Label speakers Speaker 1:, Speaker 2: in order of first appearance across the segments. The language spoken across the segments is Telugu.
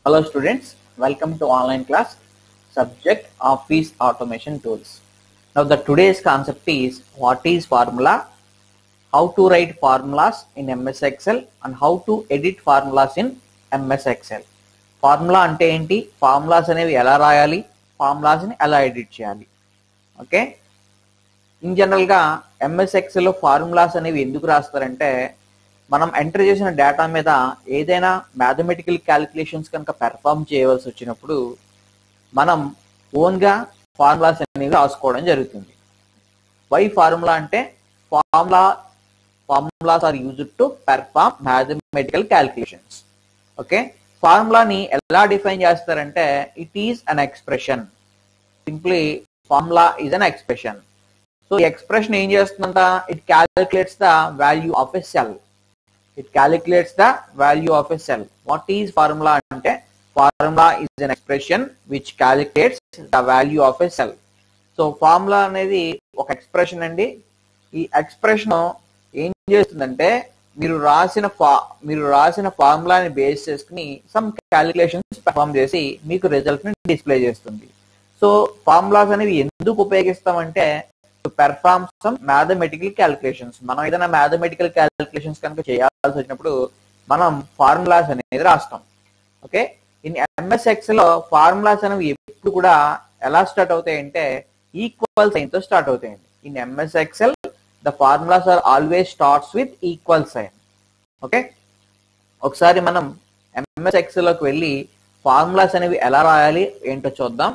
Speaker 1: Hello students, welcome to online class subject Office Automation Tools. Now the today's concept is what is formula, how to write formulas in MS Excel and how to edit formulas in MS Excel. Formula అంటే ఏంటి ఫార్ములాస్ అనేవి ఎలా రాయాలి ఫార్ములాస్ని ఎలా ఎడిట్ చేయాలి ఓకే ఇన్ జనరల్గా ఎంఎస్ ఎక్సెల్లో ఫార్ములాస్ అనేవి ఎందుకు రాస్తారంటే మనం ఎంటర్ చేసిన డేటా మీద ఏదైనా మ్యాథమెటికల్ క్యాలిక్యులేషన్స్ కనుక పెర్ఫామ్ చేయవలసి వచ్చినప్పుడు మనం ఓన్గా ఫార్ములాస్ అనేవి రాసుకోవడం జరుగుతుంది వై ఫార్ములా అంటే formula formulas are used to perform mathematical calculations okay ఫార్ములాని ఎలా డిఫైన్ చేస్తారంటే it is an expression simply formula is an expression so ఈ ఎక్స్ప్రెషన్ ఏం చేస్తుందంట it calculates the value of a cell it calculates the value of a cell what is formula అంటే formula is an expression which calculates the value of a cell so formula అనేది ఒక ఎక్స్ప్రెషన్ అండి ఈ ఎక్స్ప్రెషన్ ఏం చేస్తుందంటే మీరు రాసిన ఫా మీరు రాసిన ఫార్ములాని బేస్ చేసుకుని సమ్ క్యాలిక్యులేషన్స్ పెర్ఫామ్ చేసి మీకు రిజల్ట్ ని డిస్ప్లే చేస్తుంది సో ఫార్ములాస్ అనేవి ఎందుకు ఉపయోగిస్తామంటే పెర్ఫార్మ్ సమ్ మ్యాథమెటికల్ క్యాలిక్యులేషన్స్ మనం ఏదైనా మ్యాథమెటికల్ క్యాలిక్యులేషన్స్ కనుక చేయాల్సి వచ్చినప్పుడు మనం ఫార్ములాస్ అనేది రాస్తాం ఓకే ఇన్ ఎంఎస్ ఎక్సెల్ లో ఫార్ములాస్ అనేవి ఎప్పుడు కూడా ఎలా స్టార్ట్ అవుతాయంటే ఈక్వల్ సైన్ తో స్టార్ట్ అవుతాయండి in MS Excel the formulas are always starts with equal sign okay ఒకసారి మనం ఎంఎస్ ఎక్సెల్ లోకి వెళ్ళి ఫార్ములాస్ అనేవి ఎలా రాయాలి ఏంటో చూద్దాం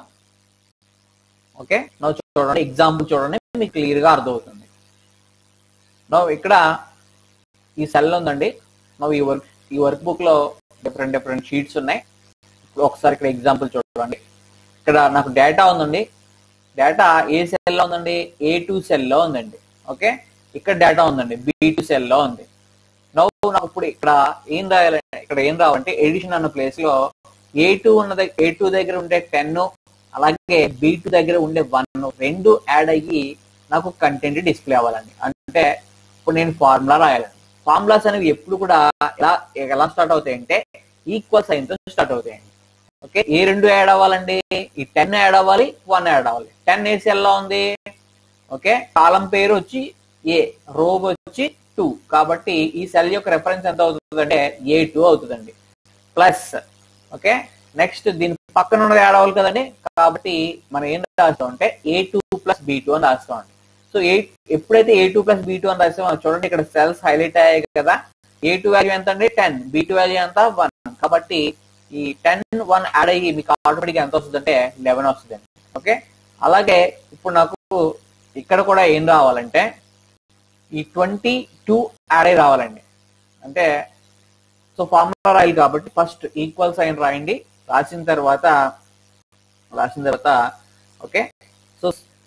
Speaker 1: ఓకే నవ్వు చూడండి ఎగ్జాంపుల్ చూడండి మీకు క్లియర్ గా అర్థమవుతుంది నవ్వు ఇక్కడ ఈ సెల్ ఉందండి నవ్వు ఈ వర్క్ ఈ వర్క్ బుక్ లో డిఫరెంట్ డిఫరెంట్ షీట్స్ ఉన్నాయి ఇప్పుడు ఒకసారి ఇక్కడ ఎగ్జాంపుల్ చూడండి ఇక్కడ నాకు డేటా ఉందండి డేటా ఏ సెల్లో ఉందండి ఏ టూ సెల్లో ఉందండి ఓకే ఇక్కడ డేటా ఉందండి బి టూ సెల్లో ఉంది నవ్వు నాకు ఇప్పుడు ఇక్కడ ఏం రాయాలంటే ఇక్కడ ఏం రావాలంటే ఎడిషన్ అన్న ప్లేస్ లో ఏ టూ ఉన్న ఏ టూ దగ్గర ఉండే టెన్ అలాగే బి టూ దగ్గర ఉండే వన్ రెండు యాడ్ అయ్యి నాకు కంటెంట్ డిస్ప్లే అవ్వాలండి అంటే ఇప్పుడు నేను ఫార్ములా రాయాలండి ఫార్ములాస్ అనేవి ఎప్పుడు కూడా ఎలా ఎలా స్టార్ట్ అవుతాయంటే ఈక్వల్ సైన్ తో స్టార్ట్ అవుతాయండి ఓకే ఏ రెండు యాడ్ అవ్వాలండి ఈ టెన్ యాడ్ అవ్వాలి వన్ యాడ్ అవ్వాలి టెన్ ఏ సెల్లో ఉంది ఓకే కాలం పేరు వచ్చి ఏ రో వచ్చి టూ కాబట్టి ఈ సెల్ యొక్క రెఫరెన్స్ ఎంత అవుతుంది అంటే ఏ టూ అవుతుందండి ప్లస్ ఓకే నెక్స్ట్ దీని పక్కన ఉన్నది యాడ్ అవ్వాలి కదండి కాబట్టి మనం ఏం రాస్తాం అంటే A two plus B two అని రాస్తామండి సో ఏ ఎప్పుడైతే A two plus B two అని రాస్తామో చూడండి ఇక్కడ సెల్స్ హైలైట్ అయ్యాయి కదా ఏ టూ వాల్యూ ఎంత అండి టెన్ బి టూ వాల్యూ ఎంత వన్ కాబట్టి ఈ టెన్ వన్ యాడ్ అయ్యి మీకు ఆటోమేటిక్ ఎంత వస్తుంది అంటే లెవెన్ వస్తుంది ఓకే అలాగే ఇప్పుడు నాకు ఇక్కడ కూడా ఏం రావాలంటే ఈ ట్వంటీ టూ యాడ్ అయ్యి రావాలండి అంటే సో ఫార్ములా రాయాలి కాబట్టి ఫస్ట్ ఈక్వల్ సైన్ రాయండి రాసిన తర్వాత రాసిన తర్వాత ఓకే సో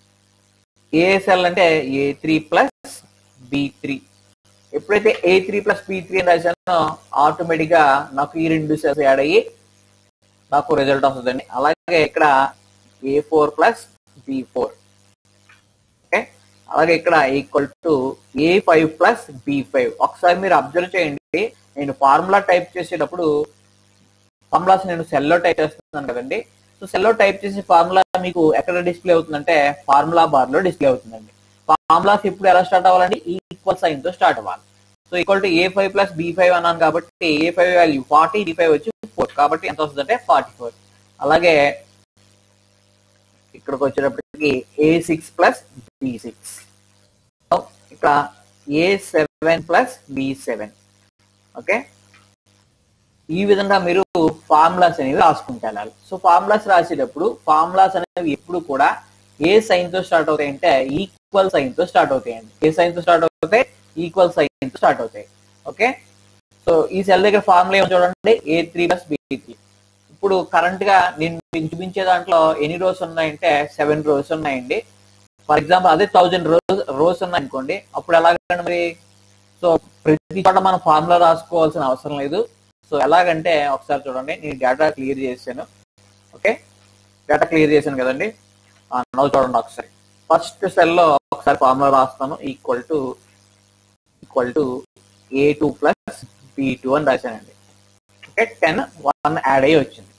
Speaker 1: ఏఎస్ఎల్ అంటే A three plus B three ఎప్పుడైతే A three plus B three అని రాశానో ఆటోమేటిక్ గా నాకు ఈ రెండు సెల్స్ యాడ్ అయ్యి నాకు రిజల్ట్ వస్తుందండి అలాగే ఇక్కడ A four plus B four okay అలాగే ఇక్కడ equal to A five plus B five ఒకసారి మీరు అబ్జర్వ్ చేయండి నేను ఫార్ములా టైప్ చేసేటప్పుడు ఫార్ములాస్ నేను సెల్లో టైప్ చేస్తున్నాను కదండి సో సెల్లో టైప్ చేసే ఫార్ములా మీకు ఎక్కడ డిస్ప్లే అవుతుందంటే ఫార్ములా బార్ లో డిస్ప్లే అవుతుందండి ఫార్ములాస్ ఇప్పుడు ఎలా స్టార్ట్ అవ్వాలండి ఈక్వల్ సైన్ తో స్టార్ట్ అవ్వాలి so equal to A five plus B five అన్నాను కాబట్టి A five value forty B five వచ్చి ఫోర్ కాబట్టి ఎంత వస్తుందంటే ఫార్టీ ఫోర్ అలాగే ఇక్కడికి వచ్చేటప్పటికి A six plus B six ఇక్కడ A seven plus B seven okay ఈ విధంగా మీరు ఫార్ములాస్ అనేవి రాసుకుంటూ వెళ్ళాలి సో ఫార్ములాస్ రాసేటప్పుడు ఫార్ములాస్ అనేవి ఎప్పుడు కూడా ఏ సైన్ తో స్టార్ట్ అవుతాయంటే ఈక్వల్ సైన్ తో స్టార్ట్ అవుతాయండి ఏ సైన్ తో స్టార్ట్ అవుతాయి ఈక్వల్ సైన్ తో స్టార్ట్ అవుతాయి ఓకే సో ఈ సెల్ దగ్గర ఫార్ములా ఏమో చూడండి A three plus B three ఇప్పుడు కరెంట్ గా నేను మీకు చూపించే దాంట్లో ఎన్ని రోస్ ఉన్నాయంటే సెవెన్ రోస్ ఉన్నాయండి ఫర్ ఎగ్జాంపుల్ అదే థౌజండ్ రోస్ రోస్ ఉన్నాయి అనుకోండి అప్పుడు ఎలాగండి మరి సో ప్రతి చోట మనం ఫార్ములా రాసుకోవాల్సిన అవసరం లేదు సో ఎలాగంటే ఒకసారి చూడండి నేను డేటా క్లియర్ చేశాను ఓకే డేటా క్లియర్ చేశాను కదండి నవ్వు చూడండి ఒకసారి ఫస్ట్ సెల్లో ఒకసారి ఫార్ములా రాస్తాను equal to equal to A two plus B two అని రాశానండి ఓకే టెన్ వన్ యాడ్ అయ్యి వచ్చింది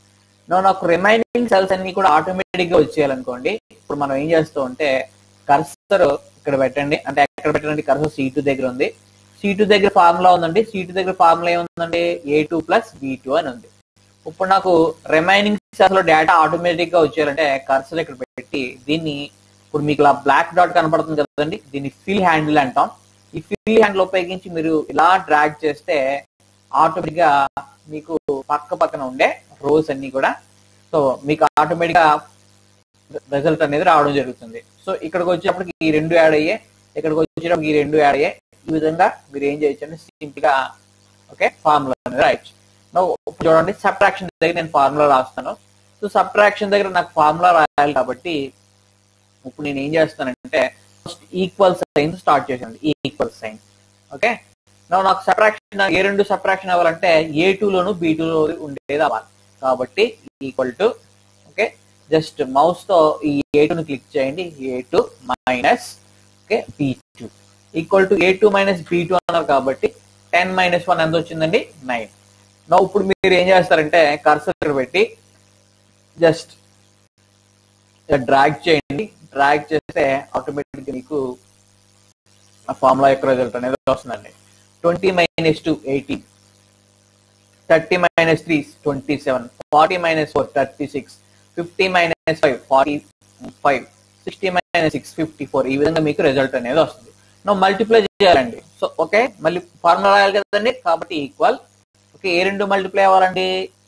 Speaker 1: నో నాకు రిమైనింగ్ సెల్స్ అన్ని కూడా ఆటోమేటిక్ గా వచ్చేయాలనుకోండి ఇప్పుడు మనం ఏం చేస్తూ ఉంటే కర్సర్ ఇక్కడ పెట్టండి అంటే ఎక్కడ పెట్టండి కర్సర్ సి టూ దగ్గర ఉంది సి టూ దగ్గర ఫార్ములా ఉందండి సి టూ దగ్గర ఫార్ములా ఏముందండి A two plus B two అని ఉంది ఇప్పుడు నాకు రిమైనింగ్ సెల్స్ లో డేటా ఆటోమేటిక్ గా వచ్చేయాలంటే కర్సర్ ఇక్కడ పెట్టి దీన్ని ఇప్పుడు మీకు ఇలా బ్లాక్ డాట్ కనపడుతుంది కదండి దీన్ని ఫిల్ హ్యాండిల్ అంటాం ఈ ఫిల్ హ్యాండిల్ ఉపయోగించి మీరు ఇలా డ్రాగ్ చేస్తే ఆటోమేటిక్ గా మీకు పక్క పక్కన ఉండే రోస్ అన్ని కూడా సో మీకు ఆటోమేటిక్ గా రిజల్ట్ అనేది రావడం జరుగుతుంది సో ఇక్కడికి వచ్చేటప్పటికి ఈ రెండు యాడ్ అయ్యే ఇక్కడికి వచ్చేటప్పటికి ఈ రెండు యాడ్ అయ్యే ఈ విధంగా మీరు ఏం చేయొచ్చు అంటే సింపుల్ గా ఓకే ఫార్ములా అనేది రాయొచ్చు Now, ఇప్పుడు చూడండి సబ్ట్రాక్షన్ దగ్గర నేను ఫార్ములా రాస్తాను సో సబ్ట్రాక్షన్ దగ్గర నాకు ఫార్ములా రాయాలి కాబట్టి ఇప్పుడు నేను ఏం చేస్తానంటే ఫస్ట్ ఈక్వల్ సైన్ స్టార్ట్ చేశాను ఈక్వల్ సైన్ ఓకే నాకు సబ్ట్రాక్షన్ ఏ రెండు సబ్ట్రాక్షన్ అవ్వాలంటే ఏ లోను బి లో ఉండేది అవ్వాలి కాబట్టి equal to okay just mouse తో ఈ ఏ ను క్లిక్ చేయండి A two minus okay B two equal to A two minus B two అన్నారు కాబట్టి టెన్ మైనస్ వన్ ఎంత వచ్చిందండి నైన్ నా ఇప్పుడు మీరు ఏం చేస్తారంటే కర్సర్ పెట్టి జస్ట్ డ్రాగ్ చేయండి డ్రాగ్ చేస్తే ఆటోమేటిక్ మీకు ఆ ఫార్ములా యొక్క రిజల్ట్ అనేది వస్తుందండి twenty minus two eighteen thirty minus three twenty seven forty minus four thirty six fifty minus five forty five sixty minus six fifty four ఈ విధంగా మీకు రిజల్ట్ అనేది వస్తుంది నువ్వు మల్టిప్లై చేయాలండి సో ఓకే మళ్ళీ ఫార్ములా రాయాలి కదండి కాబట్టి ఈక్వల్ ఓకే ఏ రెండు మల్టిప్లై అవ్వాలండి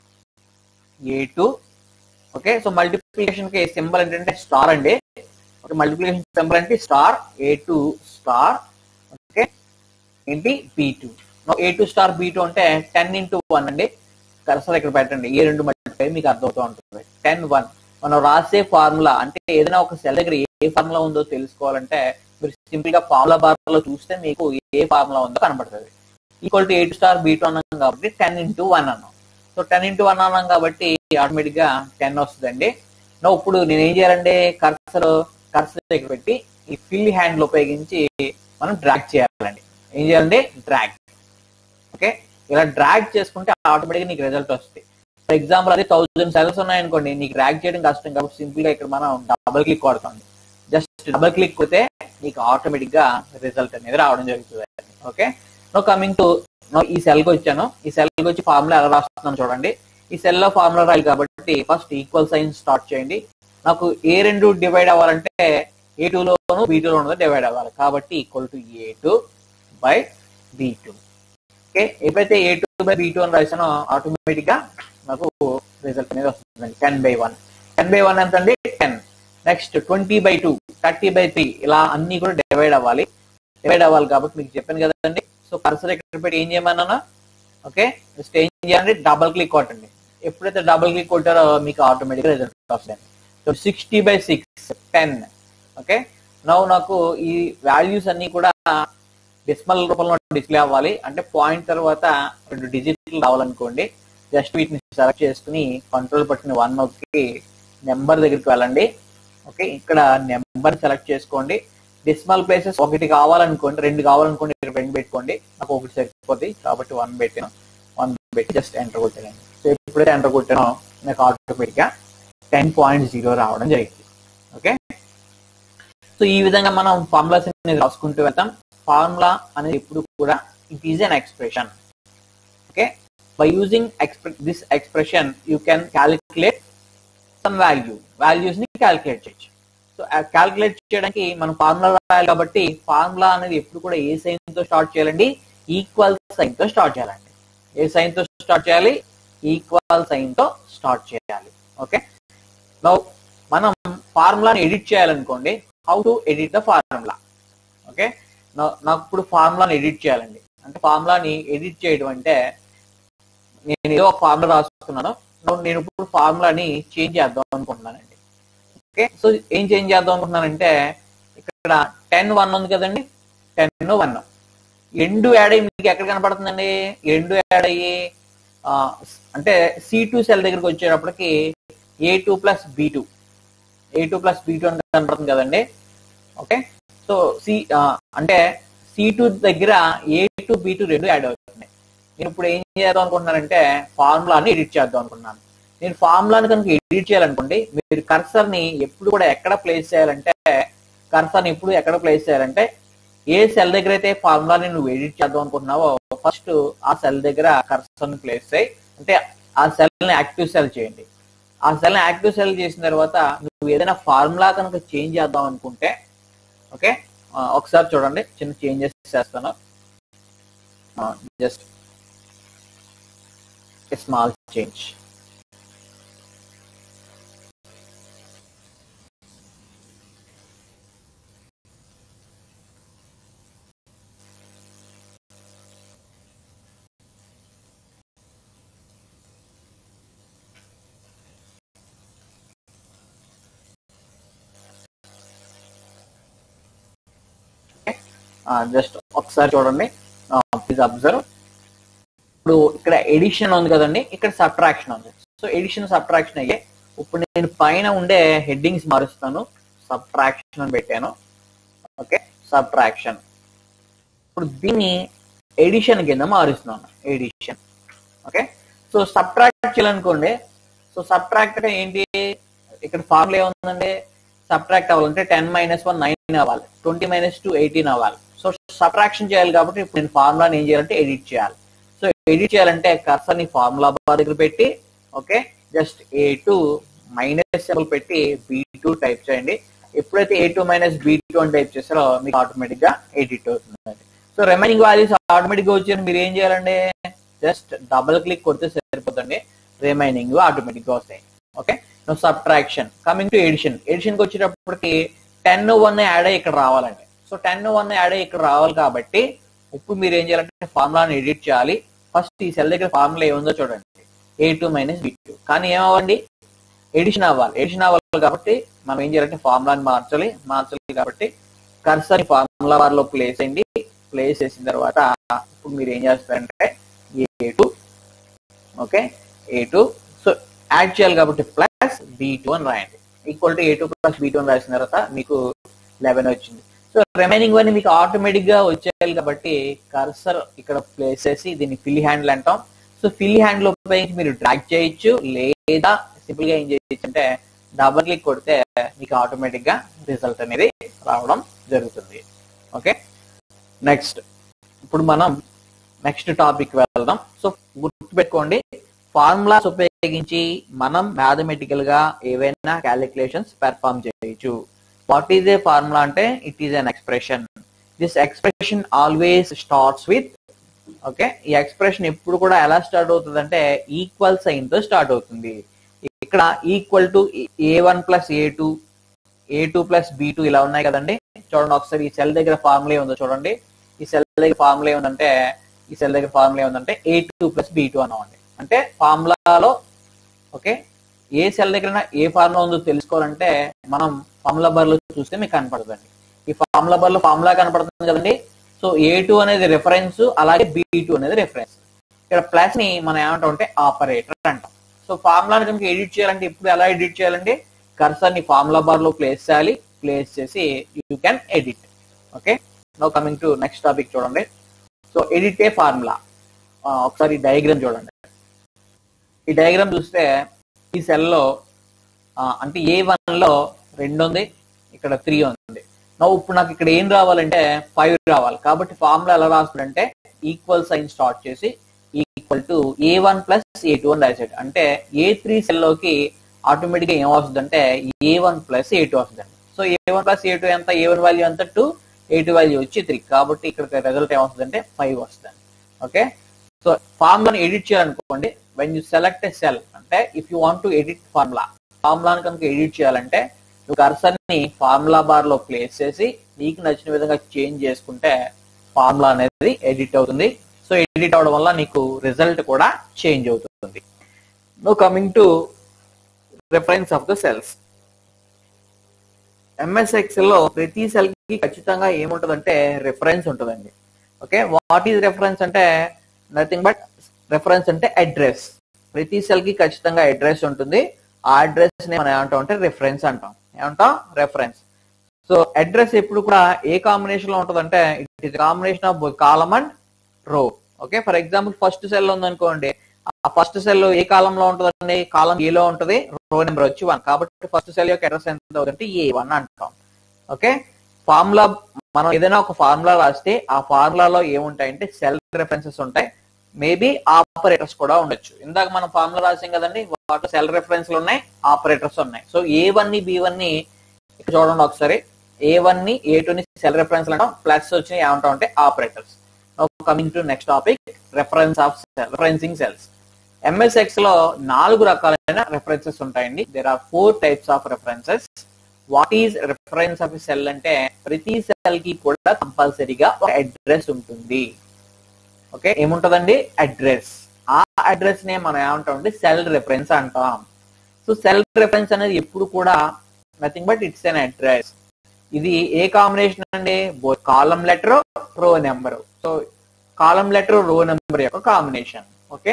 Speaker 1: A two okay so multiplication కి సింబల్ ఏంటంటే స్టార్ అండి ఓకే మల్టిప్లికేషన్ సింబల్ అంటే star A two star okay ఏంటి B two A two star B two అంటే టెన్ ఇంటూ వన్ అండి కరసలు ఇక్కడ పెట్టండి ఏ రెండు మల్టిప్లై మీకు అర్థమవుతూ ఉంటుంది టెన్ వన్ మనం రాసే ఫార్ములా అంటే ఏదైనా ఒక సెల్ దగ్గర ఏ ఫార్ములా ఉందో తెలుసుకోవాలంటే మీరు సింపుల్ గా ఫార్ములా బార్ లో చూస్తే మీకు ఏ ఫార్ములా ఉందో కనబడుతుంది equal to eight star B two అన్నాం కాబట్టి టెన్ ఇంటూ వన్ అన్నాం సో టెన్ ఇంటూ వన్ అన్నాం కాబట్టి ఆటోమేటిక్ గా టెన్ వస్తుందండి నో ఇప్పుడు నేను ఏం చేయాలంటే కర్సర్ కర్సర్ దగ్గర పెట్టి ఈ ఫిల్ హ్యాండ్లు ఉపయోగించి మనం డ్రాగ్ చేయాలండి ఏం చేయాలండి డ్రాగ్ ఓకే ఇలా డ్రాగ్ చేసుకుంటే ఆటోమేటిక్ నీకు రిజల్ట్ వస్తుంది ఫర్ ఎగ్జాంపుల్ అది థౌసండ్ సెల్స్ ఉన్నాయనుకోండి నీకు డ్రాగ్ చేయడం కష్టం కాబట్టి సింపుల్ గా ఇక్కడ మనం డబుల్ క్లిక్ కొడతాం జస్ట్ డబుల్ క్లిక్ కొడితే నీకు ఆటోమేటిక్ గా రిజల్ట్ అనేది రావడం జరుగుతుంది okay no coming to now ఈ సెల్ కి వచ్చాను ఈ సెల్ కి వచ్చి ఫార్ములా ఎలా రాస్తున్నాను చూడండి ఈ సెల్ లో ఫార్ములా రాయాలి కాబట్టి ఫస్ట్ ఈక్వల్ సైన్ స్టార్ట్ చేయండి నాకు ఏ రెండు డివైడ్ అవ్వాలంటే ఏ లోను బి లోను డివైడ్ అవ్వాలి కాబట్టి equal to A two by B two okay ఎప్పుడైతే A two by B two అని రాసానో ఆటోమేటిక్ గా నాకు రిజల్ట్ అనేది వస్తుందండి ten by one ten by one ఎంత అండి ten next twenty by two thirty by three ఇలా అన్ని కూడా డివైడ్ అవ్వాలి డివైడ్ అవ్వాలి కాబట్టి మీకు చెప్పాను కదండి సో కర్సర్ ఎక్కడ పెట్టి ఏం చేయమన్నా ఓకే జస్ట్ ఏం చేయండి డబల్ క్లిక్ కొట్టండి ఎప్పుడైతే డబల్ క్లిక్ కొట్టారో మీకు ఆటోమేటిక్ రిజల్ట్ వస్తుంది so sixty by six ten okay నవ్వు నాకు ఈ వాల్యూస్ అన్ని కూడా డెసిమల్ రూపంలో డిస్ప్లే అవ్వాలి అంటే పాయింట్ తర్వాత రెండు డిజిట్లు రావాలనుకోండి జస్ట్ వీటిని సెలెక్ట్ చేసుకుని కంట్రోల్ పట్టిన వన్ నొక్కి నెంబర్ దగ్గరికి వెళ్ళండి ఓకే ఇక్కడ నెంబర్ సెలెక్ట్ చేసుకోండి డెసిమల్ ప్లేసెస్ ఒకటి కావాలనుకోండి రెండు కావాలనుకోండి రెండు పెట్టుకోండి నాకు ఒకటి సరిపోతుంది కాబట్టి వన్ పెట్టాను వన్ పెట్టి జస్ట్ ఎంటర్ కొట్టాను సో ఎప్పుడైతే ఎంటర్ కొట్టానో నాకు ఆటోమేటిక్ గా టెన్ పాయింట్ జీరో రావడం జరిగింది ఓకే సో ఈ విధంగా మనం ఫార్ములాస్ అనేది రాసుకుంటూ వెళ్తాం ఫార్ములా అనేది ఎప్పుడు కూడా it is an expression okay by using this expression you can calculate some value values ని క్యాలిక్యులేట్ చేయొచ్చు సో క్యాలిక్యులేట్ చేయడానికి మనం ఫార్ములా రాయాలి కాబట్టి ఫార్ములా అనేది ఎప్పుడు కూడా ఏ సైన్ తో స్టార్ట్ చేయాలండి ఈక్వల్ సైన్ తో స్టార్ట్ చేయాలండి ఏ సైన్ తో స్టార్ట్ చేయాలి ఈక్వల్ సైన్ తో స్టార్ట్ చేయాలి ఓకే నౌ మనం ఫార్ములాని ఎడిట్ చేయాలనుకోండి how to edit the formula okay నాకు ఇప్పుడు ఫార్ములాని ఎడిట్ చేయాలండి అంటే ఫార్ములాని ఎడిట్ చేయడం అంటే నేను ఏదో ఒక ఫార్ములా రాసుకున్నాను నేను ఇప్పుడు ఫార్ములాని చేంజ్ చేద్దాం అనుకుంటున్నానండి ఓకే సో ఏం చేంజ్ చేద్దాం అనుకుంటున్నానంటే ఇక్కడ టెన్ వన్ ఉంది కదండి టెన్ వన్ రెండు యాడ్ అయ్యి మీకు ఎక్కడ కనపడుతుందండి రెండు యాడ్ అయ్యి అంటే సి టూ సెల్ దగ్గరికి వచ్చేటప్పటికి A two plus B two A two plus B two అని కనపడుతుంది కదండి ఓకే సో సి అంటే సి టూ దగ్గర ఏ టూ బి టూ రెండు యాడ్ అవుతున్నాయి నేను ఇప్పుడు ఏం చేద్దాం అనుకుంటున్నానంటే ఫార్ములాని ఎడిట్ చేద్దాం అనుకున్నాను నేను ఫార్ములాని కనుక ఎడిట్ చేయాలనుకోండి మీరు కర్సర్ ని ఎప్పుడు కూడా ఎక్కడ ప్లేస్ చేయాలంటే కర్సర్ ని ఎప్పుడు ఎక్కడ ప్లేస్ చేయాలంటే ఏ సెల్ దగ్గర అయితే ఫార్ములాని నువ్వు ఎడిట్ చేద్దాం అనుకుంటున్నావో ఫస్ట్ ఆ సెల్ దగ్గర కర్సర్ ని ప్లేస్ చేయి అంటే ఆ సెల్ ని యాక్టివ్ సెల్ చేయండి ఆ సెల్ ని యాక్టివ్ సెల్ చేసిన తర్వాత నువ్వు ఏదైనా ఫార్ములా కనుక చేంజ్ చేద్దాం అనుకుంటే ఓకే ఒకసారి చూడండి చిన్న చేంజెస్ చేస్తాను జస్ట్ స్మాల్ చేంజ్ జస్ట్ ఒకసారి చూడండి ప్లీజ్ అబ్జర్వ్ ఇప్పుడు ఇక్కడ ఎడిషన్ ఉంది కదండి ఇక్కడ సబ్ట్రాక్షన్ ఉంది సో ఎడిషన్ సబ్ట్రాక్షన్ అయ్యే ఇప్పుడు నేను పైన ఉండే హెడ్డింగ్స్ మారుస్తాను సబ్ట్రాక్షన్ అని పెట్టాను ఓకే సబ్ట్రాక్షన్ ఇప్పుడు దీన్ని ఎడిషన్ కింద మారుస్తున్నాను ఎడిషన్ ఓకే సో సబ్ట్రాక్ట్ చేయాలనుకోండి సో సబ్ట్రాక్ట్ అంటే ఏంటి ఇక్కడ ఫార్ములా ఏముందండి సబ్ట్రాక్ట్ అవ్వాలంటే టెన్ మైనస్ వన్ నైన్ అవ్వాలి ట్వంటీ మైనస్ టూ ఎయిటీన్ అవ్వాలి సో సబ్ట్రాక్షన్ చేయాలి కాబట్టి ఇప్పుడు నేను ఫార్ములాని ఏం చేయాలంటే ఎడిట్ చేయాలి సో ఎడిట్ చేయాలంటే కర్సర్ ని ఫార్ములా బార్ దగ్గర పెట్టి okay just A two minus symbol పెట్టి బీ టూ టైప్ చేయండి ఎప్పుడైతే A two minus B two అని టైప్ చేస్తారో మీకు ఆటోమేటిక్ గా ఎడిట్ అవుతుంది సో రిమైనింగ్ వాల్యూస్ ఆటోమేటిక్ గా వచ్చి మీరు ఏం చేయాలండి జస్ట్ డబుల్ క్లిక్ కొడితే సరిపోతుంది రిమైనింగ్ ఆటోమేటిక్ గా వస్తాయి okay now subtraction coming to addition addition కి వచ్చేటప్పటికి టెన్ వన్ యాడ్ అయ్యి ఇక్కడ రావాలండి సో టెన్ వన్ యాడ్ అయ్యి ఇక్కడ రావాలి కాబట్టి ఇప్పుడు మీరు ఏం చేయాలంటే ఫార్ములాని ఎడిట్ చేయాలి ఫస్ట్ ఈ సెల్ దగ్గర ఫార్ములా ఏముందో చూడండి A two minus B two కానీ ఏమవ్వండి ఎడిషన్ అవ్వాలి ఎడిషన్ అవ్వాలి కాబట్టి మనం ఏం చేయాలంటే ఫార్ములాని మార్చాలి మార్చాలి కాబట్టి కర్సర్ ఫార్ములా బార్ లో ప్లేస్ అయింది ప్లేస్ చేసిన తర్వాత ఇప్పుడు మీరు ఏం చేస్తారంటే A two okay A two so add చేయాలి కాబట్టి ప్లస్ బి టూ అని రాయండి equal to A two plus B two అని రాసిన తర్వాత మీకు లెవెన్ వచ్చింది సో రిమైనింగ్ వన్ మీకు ఆటోమేటిక్ గా వచ్చేయాలి కాబట్టి కర్సర్ ఇక్కడ ప్లేస్ చేసి దీన్ని ఫిల్ హ్యాండిల్ అంటాం సో ఫిల్ హ్యాండిల్ ఉపయోగించి మీరు డ్రాగ్ చేయొచ్చు లేదా సింపుల్ గా ఏం చేయొచ్చు అంటే డబుల్ క్లిక్ కొడితే మీకు ఆటోమేటిక్ గా రిజల్ట్ అనేది రావడం జరుగుతుంది ఓకే నెక్స్ట్ ఇప్పుడు మనం నెక్స్ట్ టాపిక్ వెళ్దాం సో గుర్తుపెట్టుకోండి ఫార్ములాస్ ఉపయోగించి మనం మ్యాథమెటికల్ గా ఏవైనా క్యాలిక్యులేషన్స్ పెర్ఫామ్ చేయొచ్చు వాట్ ఈజ్ ఏ ఫార్ములా అంటే it is an expression this expression always starts with okay ఈ ఎక్స్ప్రెషన్ ఎప్పుడు కూడా ఎలా స్టార్ట్ అవుతుంది అంటే ఈక్వల్ సైన్ తో స్టార్ట్ అవుతుంది ఇక్కడ equal to A one plus A two A two plus B two ఇలా ఉన్నాయి కదండి చూడండి ఒకసారి ఈ సెల్ దగ్గర ఫార్ములా ఉందో చూడండి ఈ సెల్ దగ్గర ఫార్ములా ఏముందంటే ఈ సెల్ దగ్గర ఫార్ములా ఏముందంటే A two plus B two అన్నామండి అంటే ఫార్ములాలో ఓకే ఏ సెల్ దగ్గర ఏ ఫార్ములా ఉందో తెలుసుకోవాలంటే మనం ఫార్ములా బార్ లో చూస్తే మీకు కనపడుతుంది ఈ ఫార్ములా బార్ లో ఫార్ములా కనపడుతుంది కదండి సో ఏ టూ అనేది రిఫరెన్స్ అలాగే బి టూ అనేది రిఫరెన్స్ ఇక్కడ ప్లస్ ని మనం ఏమంటాం అంటే ఆపరేటర్ అంటాం సో ఫార్ములాని కనుక ఎడిట్ చేయాలంటే ఇప్పుడు ఎలా ఎడిట్ చేయాలంటే కర్సర్ ని ఫార్ములా బార్ లో ప్లేస్ చేయాలి ప్లేస్ చేసి you can edit okay no coming to next topic చూడండి సో ఎడిట్ ఏ ఫార్ములా ఒకసారి డయాగ్రామ్ చూడండి ఈ డయాగ్రామ్ చూస్తే ఈ సెల్లో అంటే ఏ వన్ లో రెండు ఉంది ఇక్కడ త్రీ ఉంది నా ఇప్పుడు నాకు ఇక్కడ ఏం రావాలంటే ఫైవ్ రావాలి కాబట్టి ఫార్ములా ఎలా రాస్తుందంటే ఈక్వల్ సైన్ స్టార్ట్ చేసి equal to A one plus A two అని రాసాడు అంటే ఏ త్రీ సెల్లోకి ఆటోమేటిక్ గా ఏం వస్తుంది అంటే A one plus A two వస్తుంది so A one plus A two ఎంత ఏ వన్ వాల్యూ ఎంత టూ ఏ టూ వాల్యూ వచ్చి త్రీ కాబట్టి ఇక్కడ రిజల్ట్ ఏమొస్తుంది అంటే ఫైవ్ వస్తుంది ఓకే సో ఫార్ములాని ఎడిట్ చేయాలనుకోండి when you select a cell అంటే if you want to edit formula ఫార్ములాని కనుక ఎడిట్ చేయాలంటే నువ్వు కర్సర్ ని ఫార్ములా బార్ లో ప్లేస్ చేసి నీకు నచ్చిన విధంగా చేంజ్ చేసుకుంటే ఫార్ములా అనేది ఎడిట్ అవుతుంది సో ఎడిట్ అవడం వల్ల నీకు రిజల్ట్ కూడా చేంజ్ అవుతుంది now coming to reference of the cells MS Excel లో ప్రతి సెల్ కి ఖచ్చితంగా ఏముంటదంటే రిఫరెన్స్ ఉంటుందండి ఓకే వాట్ ఈజ్ రెఫరెన్స్ అంటే నథింగ్ బట్ రెఫరెన్స్ అంటే అడ్రస్ ప్రతి సెల్ కి ఖచ్చితంగా అడ్రస్ ఉంటుంది ఆ అడ్రస్ ని మనం ఏమంటాం అంటే రిఫరెన్స్ అంటాం ఏమంటాం రెఫరెన్స్ సో అడ్రస్ ఎప్పుడు కూడా ఏ కాంబినేషన్ లో ఉంటుందంటే it is combination of column and row okay for example first cell ఉందనుకోండి ఆ ఫస్ట్ సెల్ ఏ కాలంలో ఉంటుందండి కాలం ఏలో ఉంటుంది రో నెంబర్ వచ్చి వన్ కాబట్టి ఫస్ట్ సెల్ యొక్క అడ్రస్ ఎంత అవుతుందంటే ఏ వన్ అంటాం ఓకే ఫార్ములా మనం ఏదైనా ఒక ఫార్ములా రాస్తే ఆ ఫార్ములాలో ఏముంటాయంటే సెల్ రెఫరెన్సెస్ ఉంటాయి మేబీ ఆపరేటర్స్ కూడా ఉండొచ్చు ఇందాక మనం ఫార్ములా రాసాం కదండి వాటిలో సెల్ రెఫరెన్స్ ఉన్నాయి ఆపరేటర్స్ ఉన్నాయి సో ఏ వన్ ని బి వన్ ని ఇక్కడ చూడండి ఒకసారి ఏ వన్ ని ఏ టూ ని సెల్ రెఫరెన్స్ అంటాం ప్లస్ వచ్చినాయి ఏమంటాం అంటే operators coming to next topic reference of cell referencing cells MS Excel లో నాలుగు రకాలైన రెఫరెన్సెస్ ఉంటాయండి there are four types of references what is reference of cell అంటే ప్రతి సెల్ కి కూడా కంపల్సరీగా ఒక అడ్రస్ ఉంటుంది ఓకే ఏముంటదండి అడ్రస్ ఆ అడ్రస్ నే మనం ఏమంటాం అంటే సెల్ రెఫరెన్స్ అంటాం సో సెల్ రెఫరెన్స్ అనేది ఎప్పుడు కూడా nothing but it's an address ఇది ఏ కాంబినేషన్ అండి column letter row number so column letter row number యొక్క కాంబినేషన్ ఓకే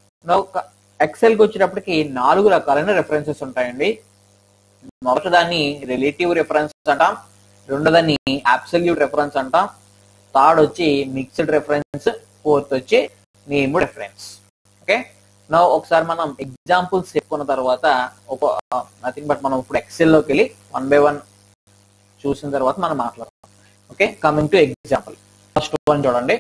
Speaker 1: ఎక్సెల్ కి వచ్చేటప్పటికి నాలుగు రకాలైన రెఫరెన్సెస్ ఉంటాయండి మొదటి దాన్ని రిలేటివ్ రెఫరెన్స్ అంటాం రెండోదాన్ని అబ్సల్యూట్ రెఫరెన్స్ అంటాం థర్డ్ వచ్చి మిక్స్డ్ రెఫరెన్స్ ఫోర్త్ వచ్చి నేమ్ రెఫరెన్స్ ఓకే నా ఒకసారి మనం ఎగ్జాంపుల్స్ చెప్పుకున్న తర్వాత ఒక నథింగ్ బట్ మనం ఇప్పుడు ఎక్సెల్ లోకి వెళ్ళి వన్ బై వన్ చూసిన తర్వాత మనం మాట్లాడతాం okay coming to example first one చూడండి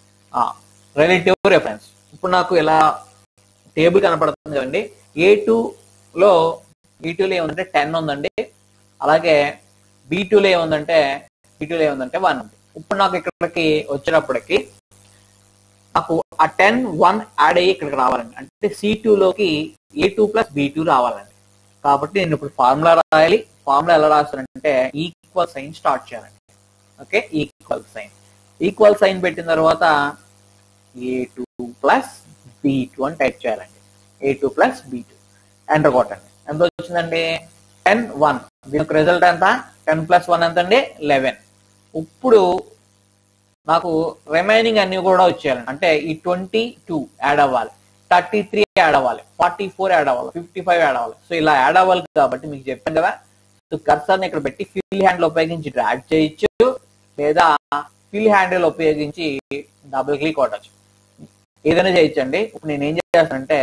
Speaker 1: రిలేటివ్ రెఫరెన్స్ ఇప్పుడు నాకు ఇలా టేబుల్ కనపడుతుంది కదండి ఏ లో బీ టూలో ఏముందంటే టెన్ ఉందండి అలాగే బీ టూలో ఏముందంటే బీ టూలో ఏముందంటే వన్ ఉంది ఇప్పుడు నాకు ఇక్కడికి వచ్చేటప్పటికి నాకు ఆ టెన్ వన్ యాడ్ అయ్యి ఇక్కడికి రావాలండి అంటే సి లోకి A two plus B two రావాలండి కాబట్టి నేను ఇప్పుడు ఫార్ములా రాయాలి ఫార్ములా ఎలా రాస్తానంటే ఈక్వల్ సైన్ స్టార్ట్ చేయాలండి okay equal sign equal sign పెట్టిన తర్వాత A two plus B two అని టైప్ చేయాలండి A two plus B two enter కొట్టండి ఎంత వచ్చిందండి టెన్ వన్ దీనికి రిజల్ట్ ఎంత టెన్ ప్లస్ వన్ ఎంత అండి లెవెన్ ఇప్పుడు నాకు రిమైనింగ్ అన్ని కూడా వచ్చేయాలండి అంటే ఈ ట్వంటీ టూ యాడ్ అవ్వాలి థర్టీ త్రీ యాడ్ అవ్వాలి ఫార్టీ ఫోర్ యాడ్ అవ్వాలి ఫిఫ్టీ ఫైవ్ యాడ్ అవ్వాలి సో ఇలా యాడ్ అవ్వాలి కాబట్టి మీకు చెప్పాను కదా సో కర్సర్ని ఇక్కడ పెట్టి ఫిల్ హ్యాండిల్ ఉపయోగించి డ్రాగ్ చేయొచ్చు లేదా ఫిల్ హ్యాండిల్ ఉపయోగించి డబుల్ క్లిక్ కొట్టచ్చు ఏదైనా చేయొచ్చండి ఇప్పుడు నేను ఏం చేస్తానంటే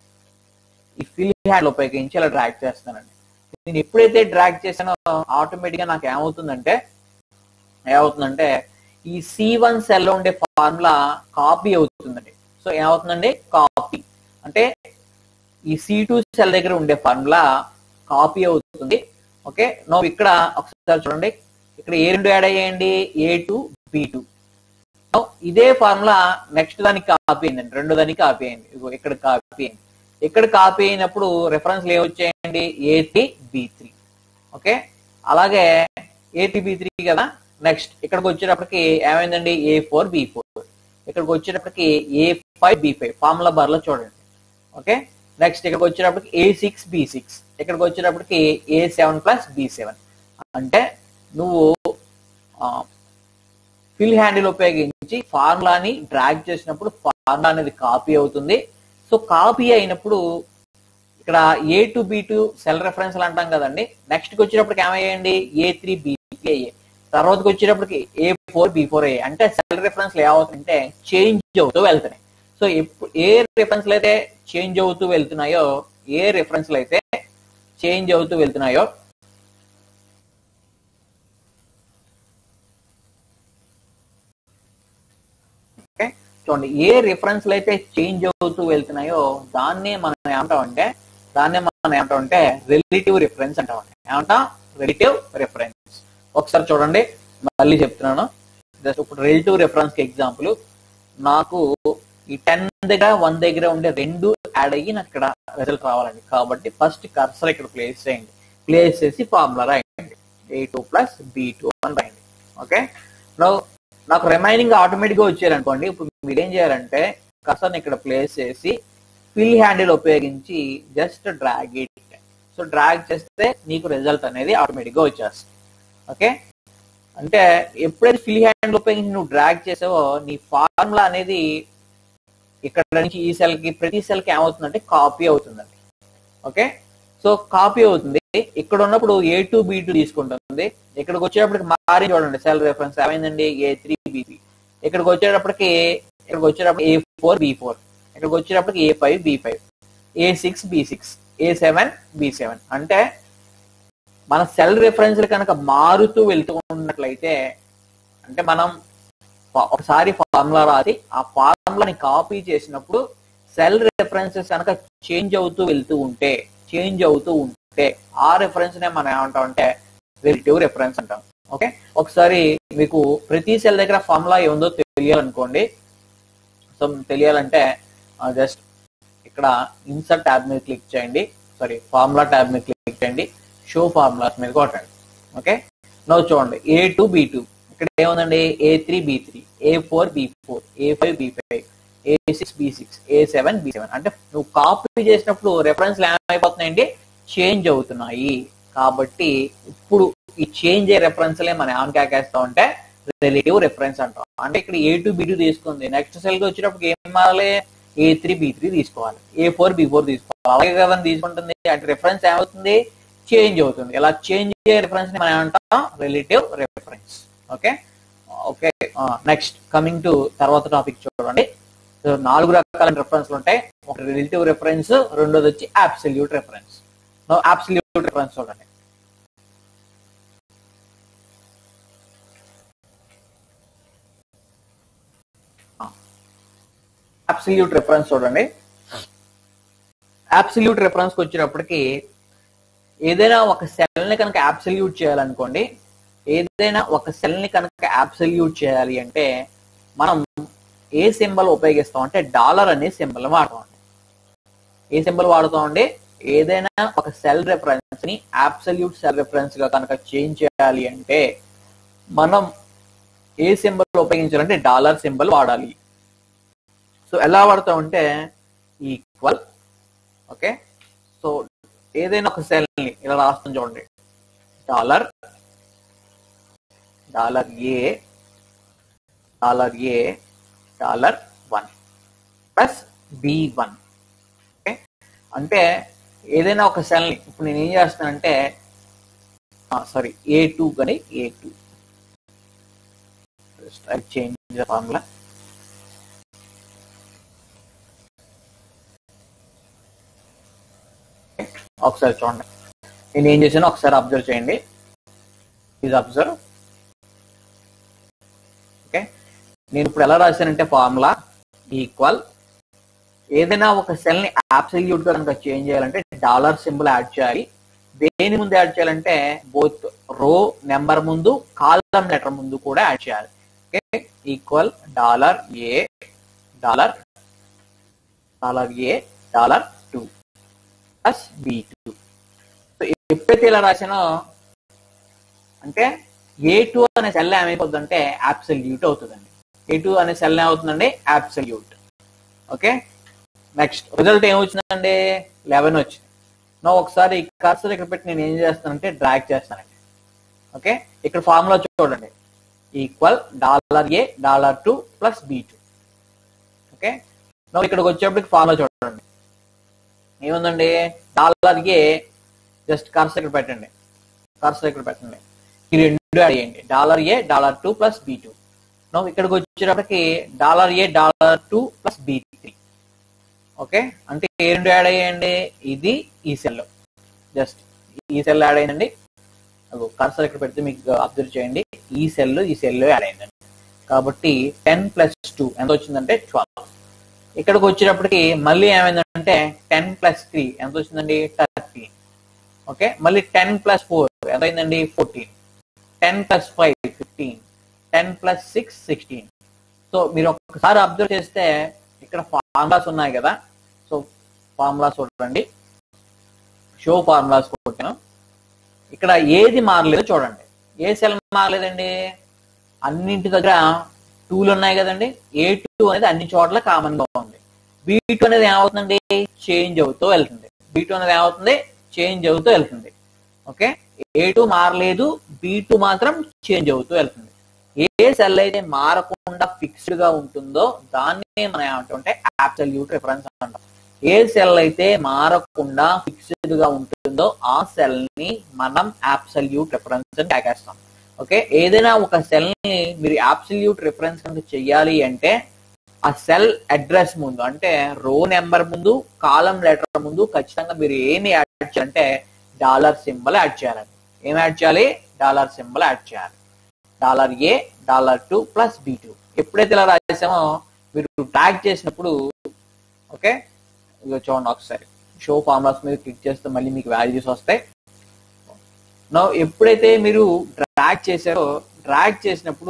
Speaker 1: ఈ ఫిల్ హ్యాండిల్ ఉపయోగించి ఇలా డ్రాగ్ చేస్తానండి నేను ఎప్పుడైతే డ్రాగ్ చేసానో ఆటోమేటిక్ గా నాకు ఏమవుతుందంటే ఏమవుతుందంటే ఈ సి వన్ సెల్ ఉండే ఫార్ములా కాపీ అవుతుందండి సో ఏమవుతుందండి కాపీ అంటే ఈ సి టూ సెల్ దగ్గర ఉండే ఫార్ములా కాపీ అవుతుంది ఓకే నో ఇక్కడ ఒకసారి చూడండి ఇక్కడ ఏ రెండు యాడ్ అయ్యాయండి ఏ టూ బి టూ ఇదే ఫార్ములా నెక్స్ట్ దానికి కాపీ అయిందండి రెండో దానికి కాపీ అయింది ఇగో ఇక్కడ కాపీ అయింది ఇక్కడ కాపీ అయినప్పుడు రెఫరెన్స్ ఏమి వచ్చాయండి A three B three okay అలాగే ఏ త్రీ బి త్రీ కదా నెక్స్ట్ ఇక్కడికి వచ్చేటప్పటికి ఏమైందండి ఏ ఫోర్ బి ఫోర్ ఇక్కడికి వచ్చేటప్పటికి A five B five formula bar లో చూడండి ఓకే నెక్స్ట్ ఇక్కడికి వచ్చేటప్పటికి ఏ సిక్స్ బి సిక్స్ ఇక్కడికి వచ్చేటప్పటికి A seven plus B seven అంటే నువ్వు ఫిల్ హ్యాండిల్ ఉపయోగించి ఫార్ములాని డ్రాగ్ చేసినప్పుడు ఫార్ములా అనేది కాపీ అవుతుంది సో కాపీ అయినప్పుడు ఇక్కడ A two B two cell reference అంటాం కదండి నెక్స్ట్ కి వచ్చేటప్పటికి ఏమయ్యండి ఏ త్రీ బి త్రీ అయ్యాయి తర్వాతకి వచ్చేటప్పటికి ఏ ఫోర్ బి ఫోర్ అయ్యాయి అంటే సెల్ రెఫరెన్స్ ఏమవుతుందంటే చేంజ్ అవుతూ వెళ్తున్నాయి సో ఎప్పుడు ఏ రెఫరెన్స్ అయితే చేంజ్ అవుతూ వెళ్తున్నాయో ఏ రెఫరెన్స్ అయితే చేంజ్ అవుతూ వెళ్తున్నాయో ఓకే చూడండి ఏ రిఫరెన్స్ అయితే చేంజ్ అవుతూ వెళ్తున్నాయో దాన్నే మనం ఏమంటామంటే దాన్నే మనం ఏమంటామంటే రిలేటివ్ రిఫరెన్స్ అంటామండి ఏమంటాం రిలేటివ్ రిఫరెన్స్ ఒకసారి చూడండి మళ్ళీ చెప్తున్నాను జస్ట్ ఇప్పుడు రిలేటివ్ రిఫరెన్స్ కి ఎగ్జాంపుల్ నాకు ఈ టెన్ దగ్గర వన్ దగ్గర ఉండే రెండు యాడ్ అయ్యి నాకు ఇక్కడ రిజల్ట్ రావాలండి కాబట్టి ఫస్ట్ కర్సర్ ఇక్కడ ప్లేస్ చేయండి ప్లేస్ చేసి ఫార్ములా రాయండి A two plus B two అని రాయండి ఓకే నాకు రిమైనింగ్ ఆటోమేటిక్ గా వచ్చారనుకోండి ఇప్పుడు మీరు ఏం చేయాలంటే కర్సర్ని ఇక్కడ ప్లేస్ చేసి ఫిల్ హ్యాండిల్ ఉపయోగించి just drag it so drag చేస్తే నీకు రిజల్ట్ అనేది ఆటోమేటిక్ గా వచ్చేస్తుంది ఓకే అంటే ఎప్పుడైతే ఫిల్ హ్యాండిల్ ఉపయోగించి నువ్వు డ్రాగ్ చేసావో నీ ఫార్ములా అనేది ఇక్కడ నుంచి ఈ సెల్ కి ప్రతి సెల్ కి ఏమవుతుందంటే కాపీ అవుతుందండి ఓకే సో కాపీ అవుతుంది ఇక్కడ ఉన్నప్పుడు ఏ టూ బి టూ తీసుకుంటుంది ఇక్కడికి వచ్చేటప్పటికి మారి చూడండి సెల్ రెఫరెన్స్ ఏమైందండి ఏ త్రీ బి త్రీ ఇక్కడికి వచ్చేటప్పటికి ఇక్కడికి వచ్చేటప్పుడు ఏ ఫోర్ బి ఫోర్ ఇక్కడికి వచ్చేటప్పటికి A five B five A six B six A seven B seven అంటే మన సెల్ రిఫరెన్స్లు కనుక మారుతూ వెళ్తూ ఉన్నట్లయితే అంటే మనం ఫా- ఒకసారి ఫార్ములా రాసి ఆ ఫార్ములాని కాపీ చేసినప్పుడు సెల్ రిఫరెన్సెస్ కనుక చేంజ్ అవుతూ వెళ్తూ ఉంటే చేంజ్ అవుతూ ఉంటే ఆ రిఫరెన్స్ నే మనం ఏమంటాం అంటే రిలేటివ్ రిఫరెన్స్ అంటాం ఓకే ఒకసారి మీకు ప్రతి సెల్ దగ్గర ఫార్ములా ఏముందో తెలియాలనుకోండి సో తెలియాలంటే జస్ట్ ఇక్కడ ఇన్సర్ట్ ట్యాబ్ మీద క్లిక్ చేయండి సారీ ఫార్ములా ట్యాబ్ మీద క్లిక్ చేయండి షో ఫార్ములాస్ మీద కొట్టండి ఓకే నవ్వు చూడండి ఏ టూ బి టూ ఇక్కడ ఏముందండి A three B three A four B four A five B five A six B six A seven B seven అంటే నువ్వు కాపీ చేసినప్పుడు రెఫరెన్స్లు ఏమైపోతున్నాయండి చేంజ్ అవుతున్నాయి కాబట్టి ఇప్పుడు ఈ చేంజ్ అయ్యే రెఫరెన్స్లే మనం ఏమని కేకేస్తాం అంటే రిలేటివ్ రెఫరెన్స్ అంటాం అంటే ఇక్కడ ఏ టూ బి టూ తీసుకుంది నెక్స్ట్ సెల్ కి వచ్చినప్పుడు ఏం మారాలి ఏ త్రీ బి త్రీ తీసుకోవాలి ఏ ఫోర్ బి ఫోర్ తీసుకోవాలి అలాగే కదా తీసుకుంటుంది అంటే రిఫరెన్స్ ఏమవుతుంది చేంజ్ అవుతుంది ఇలా చేంజ్ అయ్యే రిఫరెన్స్ ని మనం ఏమంటాం relative reference okay okay next coming to తర్వాత టాపిక్ చూడండి సో నాలుగు రకాల రెఫరెన్స్లు ఉంటాయి ఒక రిలేటివ్ రెఫరెన్స్ రెండోది వచ్చి అబ్సల్యూట్ రెఫరెన్స్ అబ్సల్యూట్ రెఫరెన్స్ చూడండి అబ్సల్యూట్ రెఫరెన్స్ చూడండి అబ్సల్యూట్ రెఫరెన్స్ కి వచ్చినప్పటికి ఏదైనా ఒక సెల్ ని కనుక అబ్సల్యూట్ చేయాలనుకోండి ఏదైనా ఒక సెల్ ని కనుక అబ్సల్యూట్ చేయాలి అంటే మనం ఏ సింబల్ ఉపయోగిస్తాం అంటే డాలర్ అనే సింబల్ వాడతాం ఏ సింబల్ వాడుతామండి ఏదైనా ఒక సెల్ రెఫరెన్స్ ని అబ్సల్యూట్ సెల్ రెఫరెన్స్ గా కనుక చేంజ్ చేయాలి అంటే మనం ఏ సింబల్ ఉపయోగించాలంటే డాలర్ సింబల్ వాడాలి సో ఎలా వాడతాం అంటే ఈక్వల్ ఓకే సో ఏదైనా ఒక సెల్ ని ఇలా రాస్తాం చూడండి dollar dollar A dollar A dollar one plus B one okay అంటే ఏదైనా ఒక సెల్ని ఇప్పుడు నేను ఏం చేస్తానంటే సారీ ఏ టూ కానీ ఏ టూ చేంజ్ ఫార్ములా ఒకసారి చూడండి నేను ఏం చేశానో ఒకసారి అబ్జర్వ్ చేయండి ఇది అబ్జర్వ్ ఓకే నేను ఇప్పుడు ఎలా రాశానంటే ఫార్ములా ఈక్వల్ ఏదైనా ఒక సెల్ ని అబ్సల్యూట్ గా కనుక చేంజ్ చేయాలంటే డాలర్ సింబల్ యాడ్ చేయాలి దేని ముందు యాడ్ చేయాలంటే బోత్ రో నెంబర్ ముందు కాలం లెటర్ ముందు కూడా యాడ్ చేయాలి okay equal dollar A dollar dollar A dollar two plus B two ఎప్పుడైతే ఇలా రాశానో అంటే ఏ టూ అనే సెల్ ఏమైపోతుందంటే అబ్సల్యూట్ అవుతుందండి ఏ టూ అనే సెల్ ఏమవుతుందండి అబ్సల్యూట్ ఓకే నెక్స్ట్ రిజల్ట్ ఏమొచ్చిందండి లెవెన్ వచ్చింది నా ఒకసారి ఈ కర్సర్ ఇక్కడ పెట్టి నేను ఏం చేస్తానంటే డ్రాగ్ చేస్తానండి ఓకే ఇక్కడ ఫార్ములా చూడండి equal dollar A dollar two plus B two okay నా ఇక్కడికి వచ్చేప్పటికి ఫార్ములా చూడండి ఏముందండి డాలర్ ఏ జస్ట్ కర్సర్ ఇక్కడ పెట్టండి కర్సర్ ఇక్కడ పెట్టండి ఈ రెండు యాడ్ చేయండి dollar A dollar two plus B two now ఇక్కడికి వచ్చేటప్పటికి dollar A dollar two plus B three okay అంటే ఏ రెండు యాడ్ అయ్యాయండి ఇది ఈ సెల్ జస్ట్ ఈ సెల్ యాడ్ అయిందండి కర్సర్ ఇక్కడ పెడితే మీకు అబ్జర్వ్ చేయండి ఈ సెల్ ఈ సెల్ యాడ్ అయిందండి కాబట్టి టెన్ ప్లస్ టూ ఎంత వచ్చిందంటే ట్వెల్వ్ ఇక్కడికి వచ్చేటప్పటికి మళ్ళీ ఏమైందంటే టెన్ ప్లస్ త్రీ ఎంత వచ్చిందండి థర్టీన్ ఓకే మళ్ళీ టెన్ ప్లస్ ఫోర్ ఎంత అయిందండి fourteen ten plus five fifteen ten plus six sixteen so మీరు ఒకసారి అబ్జర్వ్ చేస్తే ఇక్కడ ఫార్ములాస్ ఉన్నాయి కదా సో ఫార్ములాస్ చూడండి షో ఫార్ములాస్ కొట్టాను ఇక్కడ ఏది మారలేదో చూడండి ఏ సెల్ మారలేదండి అన్నింటి దగ్గర టూలు ఉన్నాయి కదండి ఏ టూ అనేది అన్ని చోట్ల కామన్ గా ఉంది బీ టూ అనేది ఏమవుతుందండి చేంజ్ అవుతూ వెళ్తుంది బీ టూ అనేది ఏమవుతుంది చేంజ్ అవుతూ వెళ్తుంది ఓకే ఏ టూ మారలేదు బీ టూ మాత్రం చేంజ్ అవుతూ వెళ్తుంది ఏ సెల్ అయితే మారకుండా ఫిక్స్డ్ గా ఉంటుందో దాన్ని మనం ఏమంటుంటే అబ్సల్యూట్ రిఫరెన్స్ అంటాం ఏ సెల్ అయితే మారకుండా ఫిక్స్డ్ గా ఉంటుందో ఆ సెల్ ని మనం అబ్సల్యూట్ రిఫరెన్స్ అని తాగేస్తాం ఓకే ఏదైనా ఒక సెల్ ని మీరు అబ్సల్యూట్ రిఫరెన్స్ కనుక చెయ్యాలి అంటే ఆ సెల్ అడ్రస్ ముందు అంటే రో నెంబర్ ముందు కాలం లెటర్ ముందు ఖచ్చితంగా మీరు ఏమి యాడ్ చేయాలంటే డాలర్ సింబల్ యాడ్ చేయాలండి ఏం యాడ్ చేయాలి డాలర్ సింబల్ యాడ్ చేయాలి dollar A dollar two plus B two ఎప్పుడైతే ఇలా రాసామో మీరు ట్యాగ్ చేసినప్పుడు ఓకే ఇక చూడండి ఒకసారి షో ఫార్ములాస్ మీద క్లిక్ చేస్తే మళ్ళీ మీకు వాల్యూస్ వస్తాయి నా ఎప్పుడైతే మీరు డ్రాగ్ చేశారో డ్రాగ్ చేసినప్పుడు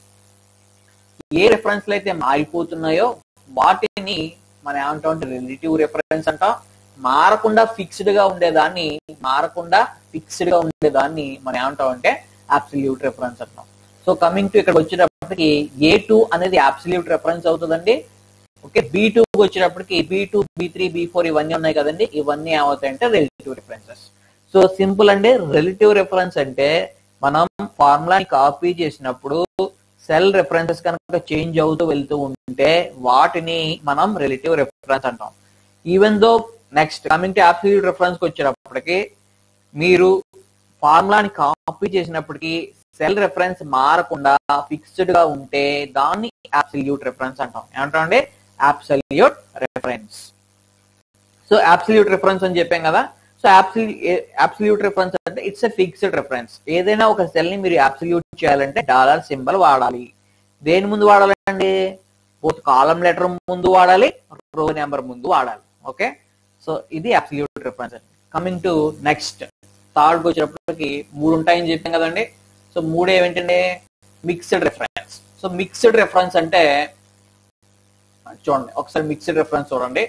Speaker 1: ఏ రెఫరెన్స్ అయితే మారిపోతున్నాయో వాటిని మనం ఏమంటాం రిలేటివ్ రెఫరెన్స్ అంటాం మారకుండా ఫిక్స్డ్ గా ఉండేదాన్ని మారకుండా ఫిక్స్డ్ గా ఉండేదాన్ని మనం ఏమంటాం అంటే అబ్సల్యూట్ రెఫరెన్స్ అంటాం సో కమింగ్ టు ఇక్కడ వచ్చేటప్పటికి ఏ టూ అనేది అబ్సల్యూట్ రెఫరెన్స్ అవుతుందండి ఓకే బీ టూ వచ్చేటప్పటికి B two B three B four ఇవన్నీ ఉన్నాయి కదండి ఇవన్నీ ఏమవుతాయంటే రిలేటివ్ రెఫరెన్సెస్ సో సింపుల్ అండి రిలేటివ్ రెఫరెన్స్ అంటే మనం ఫార్ములాని కాపీ చేసినప్పుడు సెల్ రెఫరెన్సెస్ కనుక చేంజ్ అవుతూ వెళ్తూ ఉంటే వాటిని మనం రిలేటివ్ రెఫరెన్స్ అంటాం even though next coming to absolute reference కి వచ్చేటప్పటికి మీరు ఫార్ములాని కాపీ చేసినప్పటికీ సెల్ రెఫరెన్స్ మారకుండా ఫిక్స్డ్ గా ఉంటే దాన్ని అబ్సల్యూట్ రెఫరెన్స్ అంటాం ఏమంటాం అండి absolute reference so absolute reference అని చెప్పాం కదా సో అబ్సల్యూట్ రెఫరెన్స్ అంటే ఇట్స్ ఎ ఫిక్స్డ్ రెఫరెన్స్ ఏదైనా ఒక సెల్ ని మీరు అబ్సల్యూట్ చేయాలంటే డాలర్ సింబల్ వాడాలి దేని ముందు వాడాలండి బోత్ కాలం లెటర్ ముందు వాడాలి రో నెంబర్ ముందు వాడాలి ఓకే సో ఇది అబ్సల్యూట్ రెఫరెన్స్ అండి కమింగ్ టు నెక్స్ట్ థర్డ్ వచ్చేటప్పటికి మూడు ఉంటాయని చెప్పాం కదండి సో మూడు ఏమిటండి mixed reference so mixed reference అంటే చూడండి ఒకసారి మిక్స్డ్ రెఫరెన్స్ చూడండి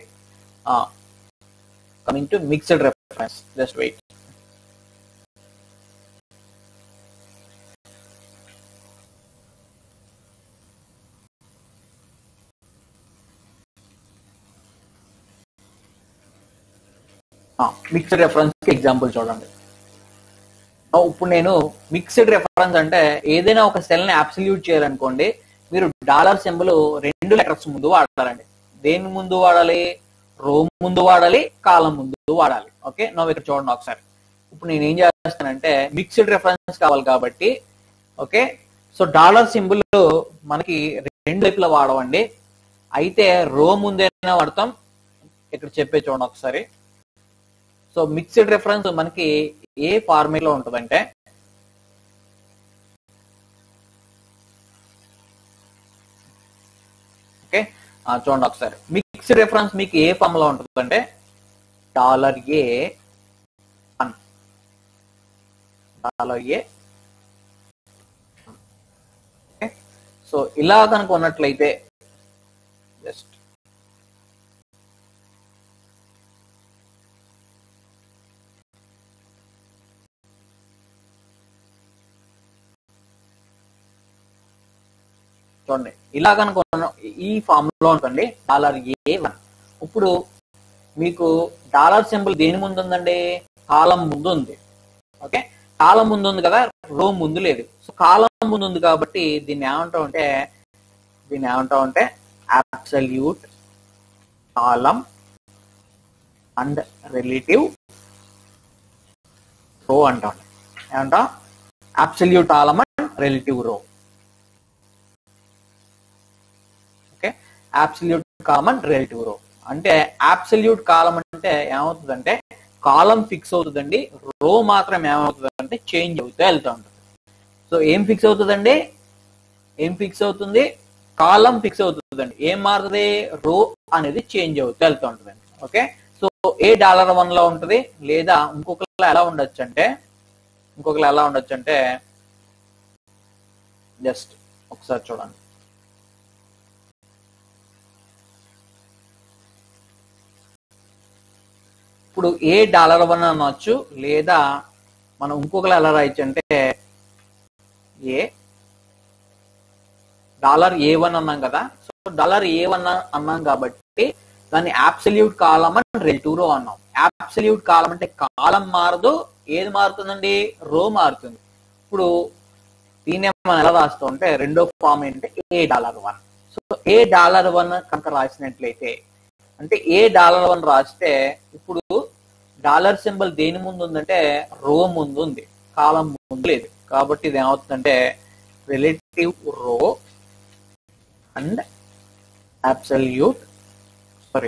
Speaker 1: coming to mixed reference just wait mixed reference కి ఎగ్జాంపుల్ చూడండి ఇప్పుడు నేను మిక్స్డ్ రెఫరెన్స్ అంటే ఏదైనా ఒక సెల్ ని అబ్సల్యూట్ చేయాలనుకోండి మీరు డాలర్ సింబల్ రెండు లెటర్స్ ముందు వాడాలండి దేని ముందు వాడాలి రో ముందు వాడాలి కాలం ముందు వాడాలి ఓకే నవ్వు ఇక్కడ చూడండి ఒకసారి ఇప్పుడు నేను ఏం చేస్తానంటే మిక్స్డ్ రెఫరెన్స్ కావాలి కాబట్టి ఓకే సో డాలర్ సింబల్ మనకి రెండు వైపులా వాడవండి అయితే రో ముందైనా వాడతాం ఇక్కడ చెప్పే చూడండి ఒకసారి సో మిక్స్డ్ రెఫరెన్స్ మనకి ఏ ఫార్మేట్ లో ఉంటుందంటే ఓకే చూడండి ఒకసారి మిక్స్డ్ రెఫరెన్స్ మీకు ఏ ఫామ్ లో ఉంటుందంటే dollar A one dollar A so ఇలా కనుక ఉన్నట్లయితే జస్ట్ చూడండి ఇలా కనుక ఈ ఫామ్ లో ఉంటుంది డాలర్ ఏ వన్ ఇప్పుడు మీకు డాలర్ సింబల్ దేని ముందు ఉందండి కాలం ముందు ఉంది ఓకే కాలం ముందు ఉంది కదా రో ముందు లేదు సో కాలం ముందు ఉంది కాబట్టి దీన్ని ఏమంటాం అంటే దీన్ని ఏమంటాం అంటే absolute column and relative row అంటాం ఏమంటాం absolute column and relative row okay absolute column relative row అంటే అబ్సల్యూట్ కాలం అంటే ఏమవుతుందంటే కాలం ఫిక్స్ అవుతుందండి రో మాత్రం ఏమవుతుందంటే చేంజ్ అవుతూ వెళ్తూ ఉంటుంది సో ఏం ఫిక్స్ అవుతుందండి ఏం ఫిక్స్ అవుతుంది కాలం ఫిక్స్ అవుతుందండి ఏం మారుతుంది రో అనేది చేంజ్ అవుతూ వెళ్తూ ఉంటుందండి okay so A dollar one లో ఉంటుంది లేదా ఇంకొకలా ఎలా ఉండొచ్చు అంటే ఇంకొకలా ఎలా ఉండొచ్చు అంటే జస్ట్ ఒకసారి చూడండి ఇప్పుడు ఏ డాలర్ వన్ అనొచ్చు లేదా మనం ఇంకొకలా ఎలా రాయొచ్చు అంటే ఏ డాలర్ ఏ వన్ అన్నాం కదా సో డాలర్ ఏ వన్ అన్నాం కాబట్టి దాన్ని అబ్సల్యూట్ కాలం అని రిలేటివ్ రో అన్నాం అబ్సల్యూట్ కాలం అంటే కాలం మారదు ఏది మారుతుందండి రో మారుతుంది ఇప్పుడు దీన్ని మనం ఎలా రాస్తాం అంటే రెండో ఫామ్ ఏంటంటే A dollar one so A dollar one కనుక రాసినట్లయితే అంటే ఏ డాలర్ వన్ రాస్తే ఇప్పుడు డాలర్ సింబల్ దేని ముందు ఉందంటే రో ముందు ఉంది కాలం ముందు లేదు కాబట్టి ఇది ఏమవుతుందంటే relative row and absolute sorry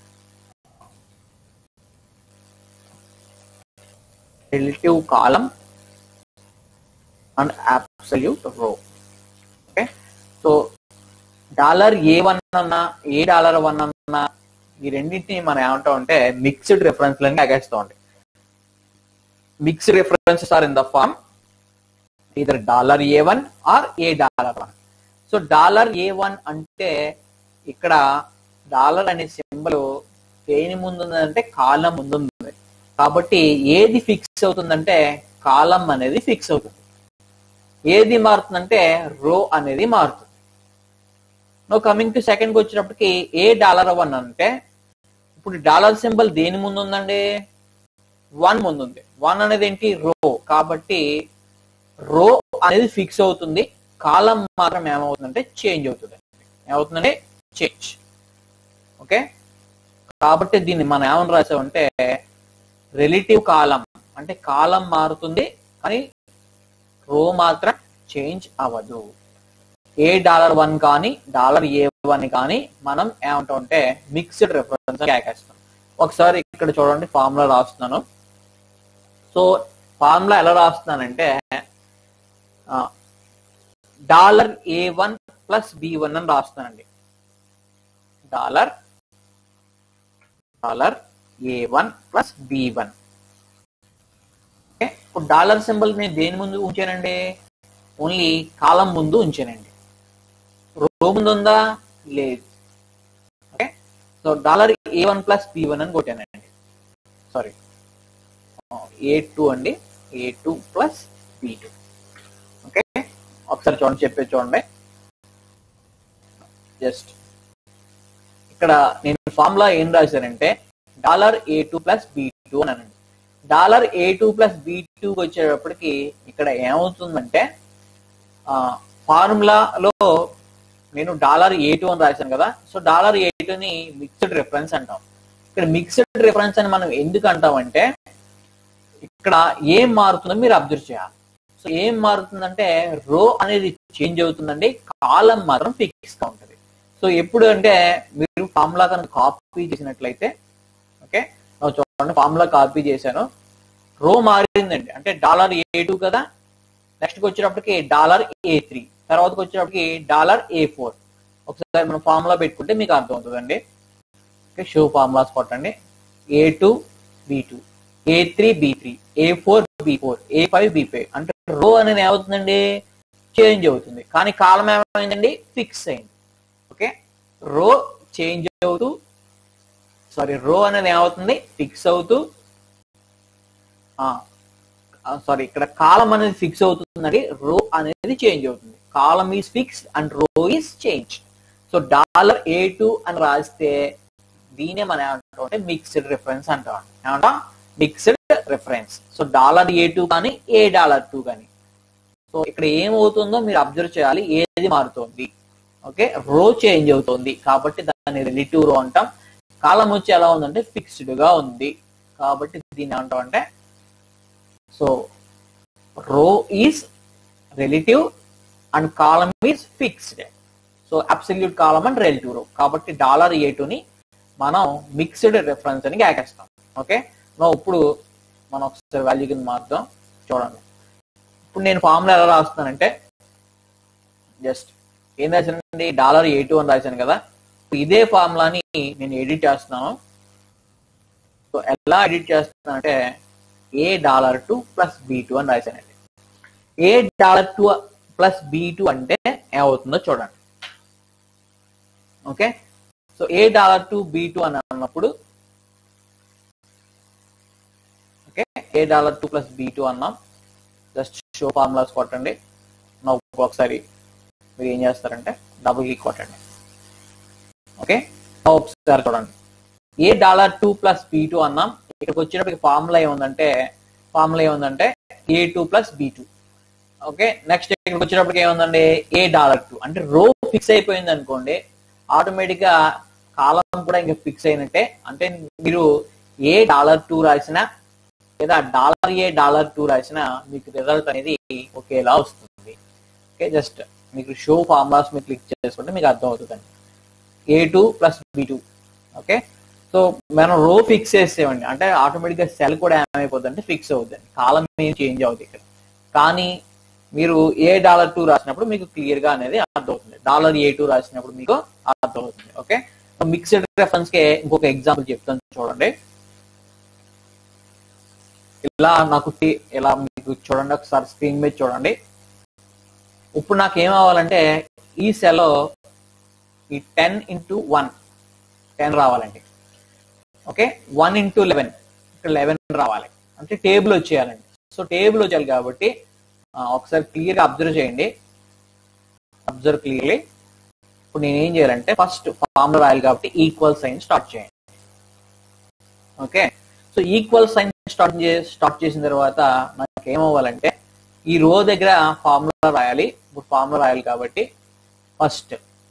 Speaker 1: relative column and absolute row okay so dollar A one అన్నా ఏ డాలర్ వన్ అన్నా ఈ రెండింటిని మనం ఏమంటాం అంటే మిక్స్డ్ రిఫరెన్స్ లని అగేస్తాం అండి mixed references are in the form either dollar A one or A dollar one so dollar A one అంటే ఇక్కడ డాలర్ అనే సింబల్ దేని ముందు ఉందంటే కాలం ముందు ఉంది కాబట్టి ఏది ఫిక్స్ అవుతుందంటే కాలం అనేది ఫిక్స్ అవుతుంది ఏది మారుతుందంటే రో అనేది మారుతుంది నో కమింగ్ టు సెకండ్ వచ్చినప్పటికి ఏ డాలర్ వన్ అంటే ఇప్పుడు డాలర్ సింబల్ దేని ముందు ఉందండి వన్ ముందు ఉంది వన్ అనేది ఏంటి రో కాబట్టి రో అనేది ఫిక్స్ అవుతుంది కాలం మాత్రం ఏమవుతుందంటే చేంజ్ అవుతుంది ఏమవుతుందంటే చేంజ్ ఓకే కాబట్టి దీన్ని మనం ఏమని రాసామంటే రిలేటివ్ కాలం అంటే కాలం మారుతుంది కానీ రో మాత్రం చేంజ్ అవ్వదు ఏ డాలర్ వన్ కానీ డాలర్ ఏ వన్ కానీ మనం ఏమంటాం అంటే మిక్స్డ్ రిఫరెన్స్ కేకేస్తాం ఒకసారి ఇక్కడ చూడండి ఫార్ములా రాస్తున్నాను సో ఫార్ములా ఎలా రాస్తున్నానంటే dollar A one plus B one అని రాస్తున్నానండి dollar dollar A one plus B one ఇప్పుడు డాలర్ సింబల్ నేను దేని ముందు ఉంచానండి ఓన్లీ కాలం ముందు ఉంచానండి రో ముందు ఉందా లేదు okay so dollar A one plus B one అని కొట్టానండి సారీ ఏ టూ అండి A two plus B two okay ఒకసారి చూడండి చెప్పే చూడండి జస్ట్ ఇక్కడ నేను ఫార్ములా ఏం రాశానంటే dollar A two plus B two అని అనండి dollar A two plus B two వచ్చేటప్పటికి ఇక్కడ ఏమవుతుందంటే ఫార్ములాలో నేను డాలర్ ఏ టూ అని రాశాను కదా సో డాలర్ ఏ టూని మిక్స్డ్ రిఫరెన్స్ అంటాం ఇక్కడ మిక్స్డ్ రిఫరెన్స్ అని మనం ఎందుకు అంటామంటే ఇక్కడ ఏం మారుతుందో మీరు అబ్జర్వ్ చేయాలి సో ఏం మారుతుందంటే రో అనేది చేంజ్ అవుతుందండి కాలం మాత్రం ఫిక్స్ గా ఉంటుంది సో ఎప్పుడు అంటే మీరు ఫార్ములా కనుక కాపీ చేసినట్లయితే ఓకే చూడండి ఫార్ములా కాపీ చేశాను రో మారిందండి అంటే డాలర్ ఏ టూ కదా నెక్స్ట్ వచ్చేటప్పటికి డాలర్ ఏ త్రీ తర్వాతకి వచ్చేటప్పటికి డాలర్ ఏ ఫోర్ ఒకసారి మనం ఫార్ములా పెట్టుకుంటే మీకు అర్థం అవుతుందండి ఓకే షో ఫార్ములాస్ కొట్టండి A two B two A three B three A four B four A five B five అంటే రో అనేది ఏమవుతుందండి చేంజ్ అవుతుంది కానీ కాలం ఏమైందండి ఫిక్స్ అయింది ఓకే రో చేంజ్ అవుతూ సారీ రో అనేది ఏమవుతుంది ఫిక్స్ అవుతూ సారీ ఇక్కడ కాలం అనేది ఫిక్స్ అవుతుందండి రో అనేది చేంజ్ అవుతుంది column is fix and row is change so dollar A two అని రాస్తే దీనే మనం ఏమంటాం అంటే మిక్స్డ్ రిఫరెన్స్ అంటాం ఏమంటాం mixed reference so dollar A two కానీ ఏ డాలర్ టూ కానీ సో ఇక్కడ ఏమవుతుందో మీరు అబ్జర్వ్ చేయాలి ఏది మారుతుంది ఓకే రో చేంజ్ అవుతుంది కాబట్టి దాన్ని రిలేటివ్ రో అంటాం కాలం వచ్చి ఎలా ఉందంటే ఫిక్స్డ్ గా ఉంది కాబట్టి దీన్ని ఏమంటాం అంటే so row is relative and column is fixed so absolute column and relative row కాబట్టి డాలర్ ఏ టూని మనం మిక్స్డ్ రిఫరెన్స్ అని కేకేస్తాం ఓకే ఇప్పుడు మనం ఒకసారి వాల్యూ కింద మార్చుదాం చూడండి ఇప్పుడు నేను ఫార్ములా ఎలా రాస్తున్నానంటే జస్ట్ ఏం రాశానండి డాలర్ ఏ టూ అని రాశాను కదా ఇదే ఫార్ములాని నేను ఎడిట్ చేస్తున్నాను సో ఎలా ఎడిట్ చేస్తున్నానంటే A dollar two plus B two అని రాశానండి A dollar two plus B two అంటే ఏమవుతుందో చూడండి okay so A dollar two B two అని అన్నప్పుడు okay A dollar two plus B two అన్నాం జస్ట్ షో ఫార్ములాస్ కొట్టండి నా ఒకసారి మీరు ఏం చేస్తారంటే డబుల్ కీ కొట్టండి ఓకే ఒకసారి చూడండి A dollar two plus B two అన్నాం ఇక్కడికి వచ్చేటప్పటికి ఫార్ములా ఏముందంటే ఫార్ములా ఏముందంటే A two plus B two okay next ఇక్కడికి వచ్చేటప్పటికి ఏముందండి ఏ డాలర్ టూ అంటే రో ఫిక్స్ అయిపోయింది అనుకోండి ఆటోమేటిక్ గా కాలం కూడా ఇంకా ఫిక్స్ అయినట్టే అంటే మీరు ఏ డాలర్ టూ రాసినా లేదా డాలర్ ఏ డాలర్ టూ రాసినా మీకు రిజల్ట్ అనేది ఒకేలా వస్తుంది ఓకే జస్ట్ మీకు షో ఫార్ములాస్ మీరు క్లిక్ చేసుకుంటే మీకు అర్థం అవుతుందండి A two plus B two okay so మనం రో ఫిక్స్ చేసేవండి అంటే ఆటోమేటిక్గా సెల్ కూడా ఏమైపోతుంది అంటే ఫిక్స్ అవుతుంది కాలం ఏం చేంజ్ అవుతుంది ఇక్కడ కానీ మీరు ఏ డాలర్ టూ రాసినప్పుడు మీకు క్లియర్ గా అనేది అర్థమవుతుంది డాలర్ ఏ టూ రాసినప్పుడు మీకు అర్థమవుతుంది ఓకే మిక్స్డ్ రెఫరెన్స్ కి ఇంకొక ఎగ్జాంపుల్ చెప్తాను చూడండి ఇలా నాకు టి- ఇలా మీకు చూడండి ఒకసారి స్క్రీన్ మీద చూడండి ఇప్పుడు నాకు ఏం అవ్వాలంటే ఈ సెల్లో ఈ టెన్ ఇంటూ వన్ టెన్ రావాలండి ఓకే వన్ ఇంటూ లెవెన్ ఇక్కడ లెవెన్ రావాలి అంటే టేబుల్ వచ్చేయాలండి సో టేబుల్ వచ్చేయాలి కాబట్టి ఆ, ఒకసారి క్లియర్గా అబ్జర్వ్ చేయండి అబ్జర్వ్ క్లియర్లీ ఇప్పుడు నేను ఏం చేయాలంటే ఫస్ట్ ఫార్ములా రాయాలి కాబట్టి ఈక్వల్ సైన్ స్టార్ట్ చేయండి okay so equal sign start చే స్టార్ట్ చేసిన తర్వాత నాకు ఏమవ్వాలంటే ఈ రో దగ్గర ఫార్ములా రాయాలి ఇప్పుడు ఫార్ములా రాయాలి కాబట్టి ఫస్ట్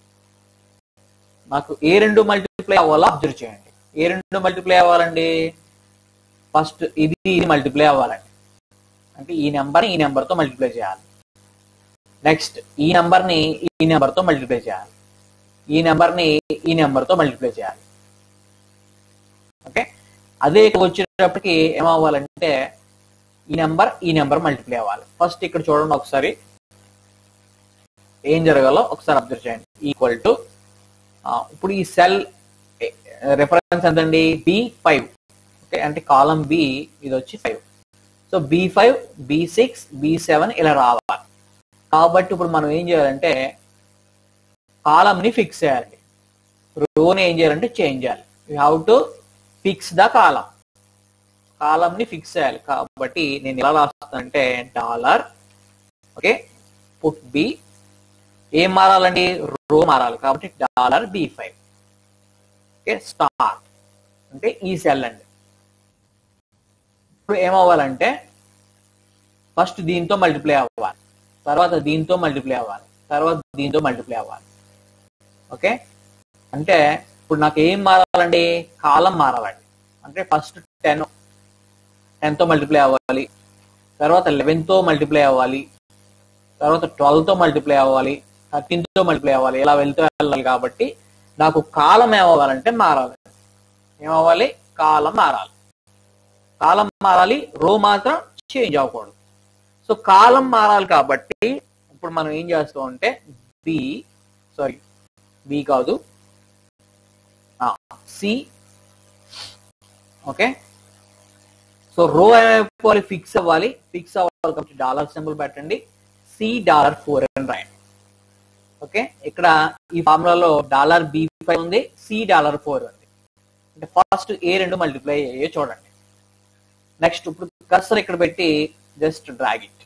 Speaker 1: నాకు ఏ రెండు మల్టిప్లై అవ్వాలో అబ్జర్వ్ చేయండి ఏ రెండు మల్టిప్లై అవ్వాలండి ఫస్ట్ ఇది ఇది మల్టిప్లై అవ్వాలండి అంటే ఈ నెంబర్ ఈ నెంబర్తో మల్టిప్లై చేయాలి నెక్స్ట్ ఈ నెంబర్ని ఈ నెంబర్తో మల్టిప్లై చేయాలి ఈ నెంబర్ని ఈ నెంబర్తో మల్టిప్లై చేయాలి ఓకే అదే ఇక్కడ వచ్చేటప్పటికి ఏమవ్వాలంటే ఈ నెంబర్ ఈ నెంబర్ మల్టిప్లై అవ్వాలి ఫస్ట్ ఇక్కడ చూడండి ఒకసారి ఏం జరగాలో ఒకసారి అబ్జర్వ్ చేయండి ఈక్వల్ టు ఇప్పుడు ఈ సెల్ రెఫరెన్స్ ఎంతండి బి ఫైవ్ ఓకే అంటే కాలం బి ఇది వచ్చి five so B five B six B seven ఇలా రావాలి కాబట్టి ఇప్పుడు మనం ఏం చేయాలంటే కాలం ని ఫిక్స్ చేయాలి రోని ఏం చేయాలంటే చేంజ్ చేయాలి you have to fix the column column ని ఫిక్స్ చేయాలి కాబట్టి నేను ఎలా రాస్తానంటే డాలర్ ఓకే పుట్ బి ఏం మారాలండి రో మారాలి కాబట్టి dollar B five okay star అంటే ఈ సెల్ అండి ఇప్పుడు ఏమవ్వాలంటే ఫస్ట్ దీంతో మల్టిప్లై అవ్వాలి తర్వాత దీంతో మల్టిప్లై అవ్వాలి తర్వాత దీంతో మల్టిప్లై అవ్వాలి ఓకే అంటే ఇప్పుడు నాకు ఏం మారాలండి కాలం మారాలండి అంటే ఫస్ట్ టెన్ టెన్తో మల్టిప్లై అవ్వాలి తర్వాత లెవెన్తో మల్టిప్లై అవ్వాలి తర్వాత ట్వెల్వ్తో మల్టిప్లై అవ్వాలి థర్టీన్తో మల్టిప్లై అవ్వాలి ఇలా వెళ్తూ వెళ్ళాలి కాబట్టి నాకు కాలం ఏమవ్వాలంటే మారాలి ఏమవ్వాలి కాలం మారాలి కాలం మారాలి రో మాత్రం చేంజ్ అవ్వకూడదు సో కాలం మారాలి కాబట్టి ఇప్పుడు మనం ఏం చేస్తాం అంటే బి సారీ బి కాదు సి ఓకే సో రో ఏమైపోవాలి ఫిక్స్ అవ్వాలి ఫిక్స్ అవ్వాలి కాబట్టి డాలర్ సింబల్ పెట్టండి సి డాలర్ ఫోర్ అని రాయండి ఓకే ఇక్కడ ఈ ఫార్ములాలో డాలర్ బి ఫైవ్ ఉంది సి డాలర్ ఫోర్ ఉంది అంటే ఫస్ట్ ఏ రెండు మల్టిప్లై అయ్యే చూడండి నెక్స్ట్ ఇప్పుడు కర్సర్ ఇక్కడ పెట్టి జస్ట్ డ్రాగ్ ఇట్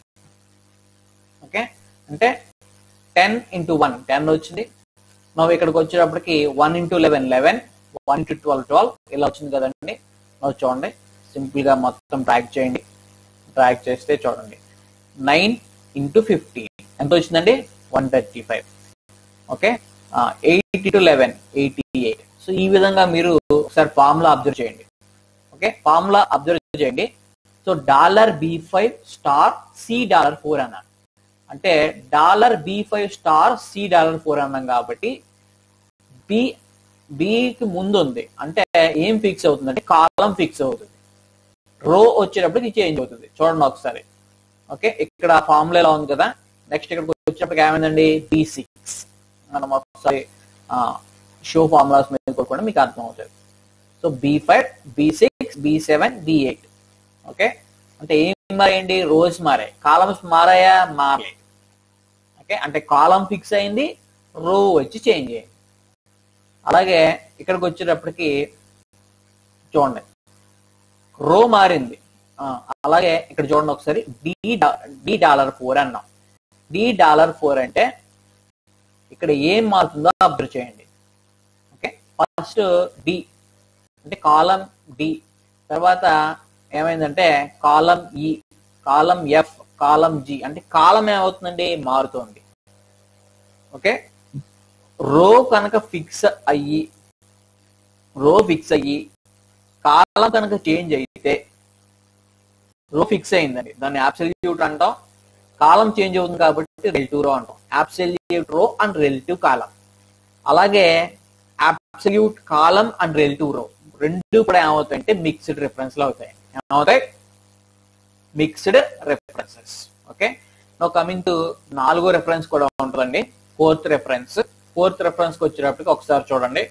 Speaker 1: ఓకే అంటే టెన్ ఇంటూ వన్ టెన్ వచ్చింది మనం ఇక్కడికి వచ్చేటప్పటికి one into eleven eleven one into twelve twelve ఇలా వచ్చింది కదండి మనం చూడండి సింపుల్ గా మొత్తం ట్రాక్ చేయండి ట్రాక్ చేస్తే చూడండి నైన్ ఇంటూ ఫిఫ్టీన్ ఎంత వచ్చిందండి one thirty five okay eighty to eleven eighty eight so ఈ విధంగా మీరు ఒకసారి ఫార్ములా అబ్జర్వ్ చేయండి ఓకే ఫార్ములా అబ్జర్వ్ చేయండి so dollar B five star C dollar four అన్నాను అంటే dollar B five star C dollar four అన్నాం కాబట్టి బి బికి ముందు ఉంది అంటే ఏం ఫిక్స్ అవుతుంది అంటే కాలం ఫిక్స్ అవుతుంది రో వచ్చేటప్పటికి చేంజ్ అవుతుంది చూడండి ఒకసారి ఓకే ఇక్కడ ఫార్ములా ఎలా ఉంది కదా నెక్స్ట్ ఇక్కడికి వచ్చేటప్పటికి ఏమైందండి బి సిక్స్ మనం ఒకసారి షో ఫార్ములాస్ మీద కొట్టుకుంటే మీకు అర్థం అవుతుంది so B five B six B seven B eight okay అంటే ఏం మారాయండి రోజ్ మారాయి కాలమ్స్ మారాయా మారలే ఓకే అంటే కాలం ఫిక్స్ అయింది రో వచ్చి చేంజ్ అయింది అలాగే ఇక్కడికి వచ్చేటప్పటికి చూడండి రో మారింది ఆ, అలాగే ఇక్కడ చూడండి ఒకసారి డి డి డాలర్ ఫోర్ అన్నాం డి డాలర్ ఫోర్ అంటే ఇక్కడ ఏం మారుతుందో అబ్జర్వ్ చేయండి ఓకే ఫస్ట్ డి అంటే కాలం డి తర్వాత ఏమైందంటే కాలం ఈ కాలం ఎఫ్ కాలం జి అంటే కాలం ఏమవుతుందండి మారుతుంది ఓకే రో కనుక ఫిక్స్ అయ్యి రో ఫిక్స్ అయ్యి కాలం కనుక చేంజ్ అయితే రో ఫిక్స్ అయిందండి దాన్ని అబ్సల్యూట్ అంటాం కాలం చేంజ్ అవుతుంది కాబట్టి రిలేటివ్ రో అంటాం అబ్సల్యూట్ రో అండ్ రిలేటివ్ కాలం అలాగే అబ్సల్యూట్ కాలం అండ్ రిలేటివ్ రో రెండు కూడా ఏమవుతాయంటే మిక్స్డ్ రిఫరెన్స్ లో అవుతాయి ఏమవుతాయి mixed references okay no coming to నాలుగో రెఫరెన్స్ కూడా ఉంటుందండి ఫోర్త్ రెఫరెన్స్ ఫోర్త్ రెఫరెన్స్ కి వచ్చేటప్పటికి ఒకసారి చూడండి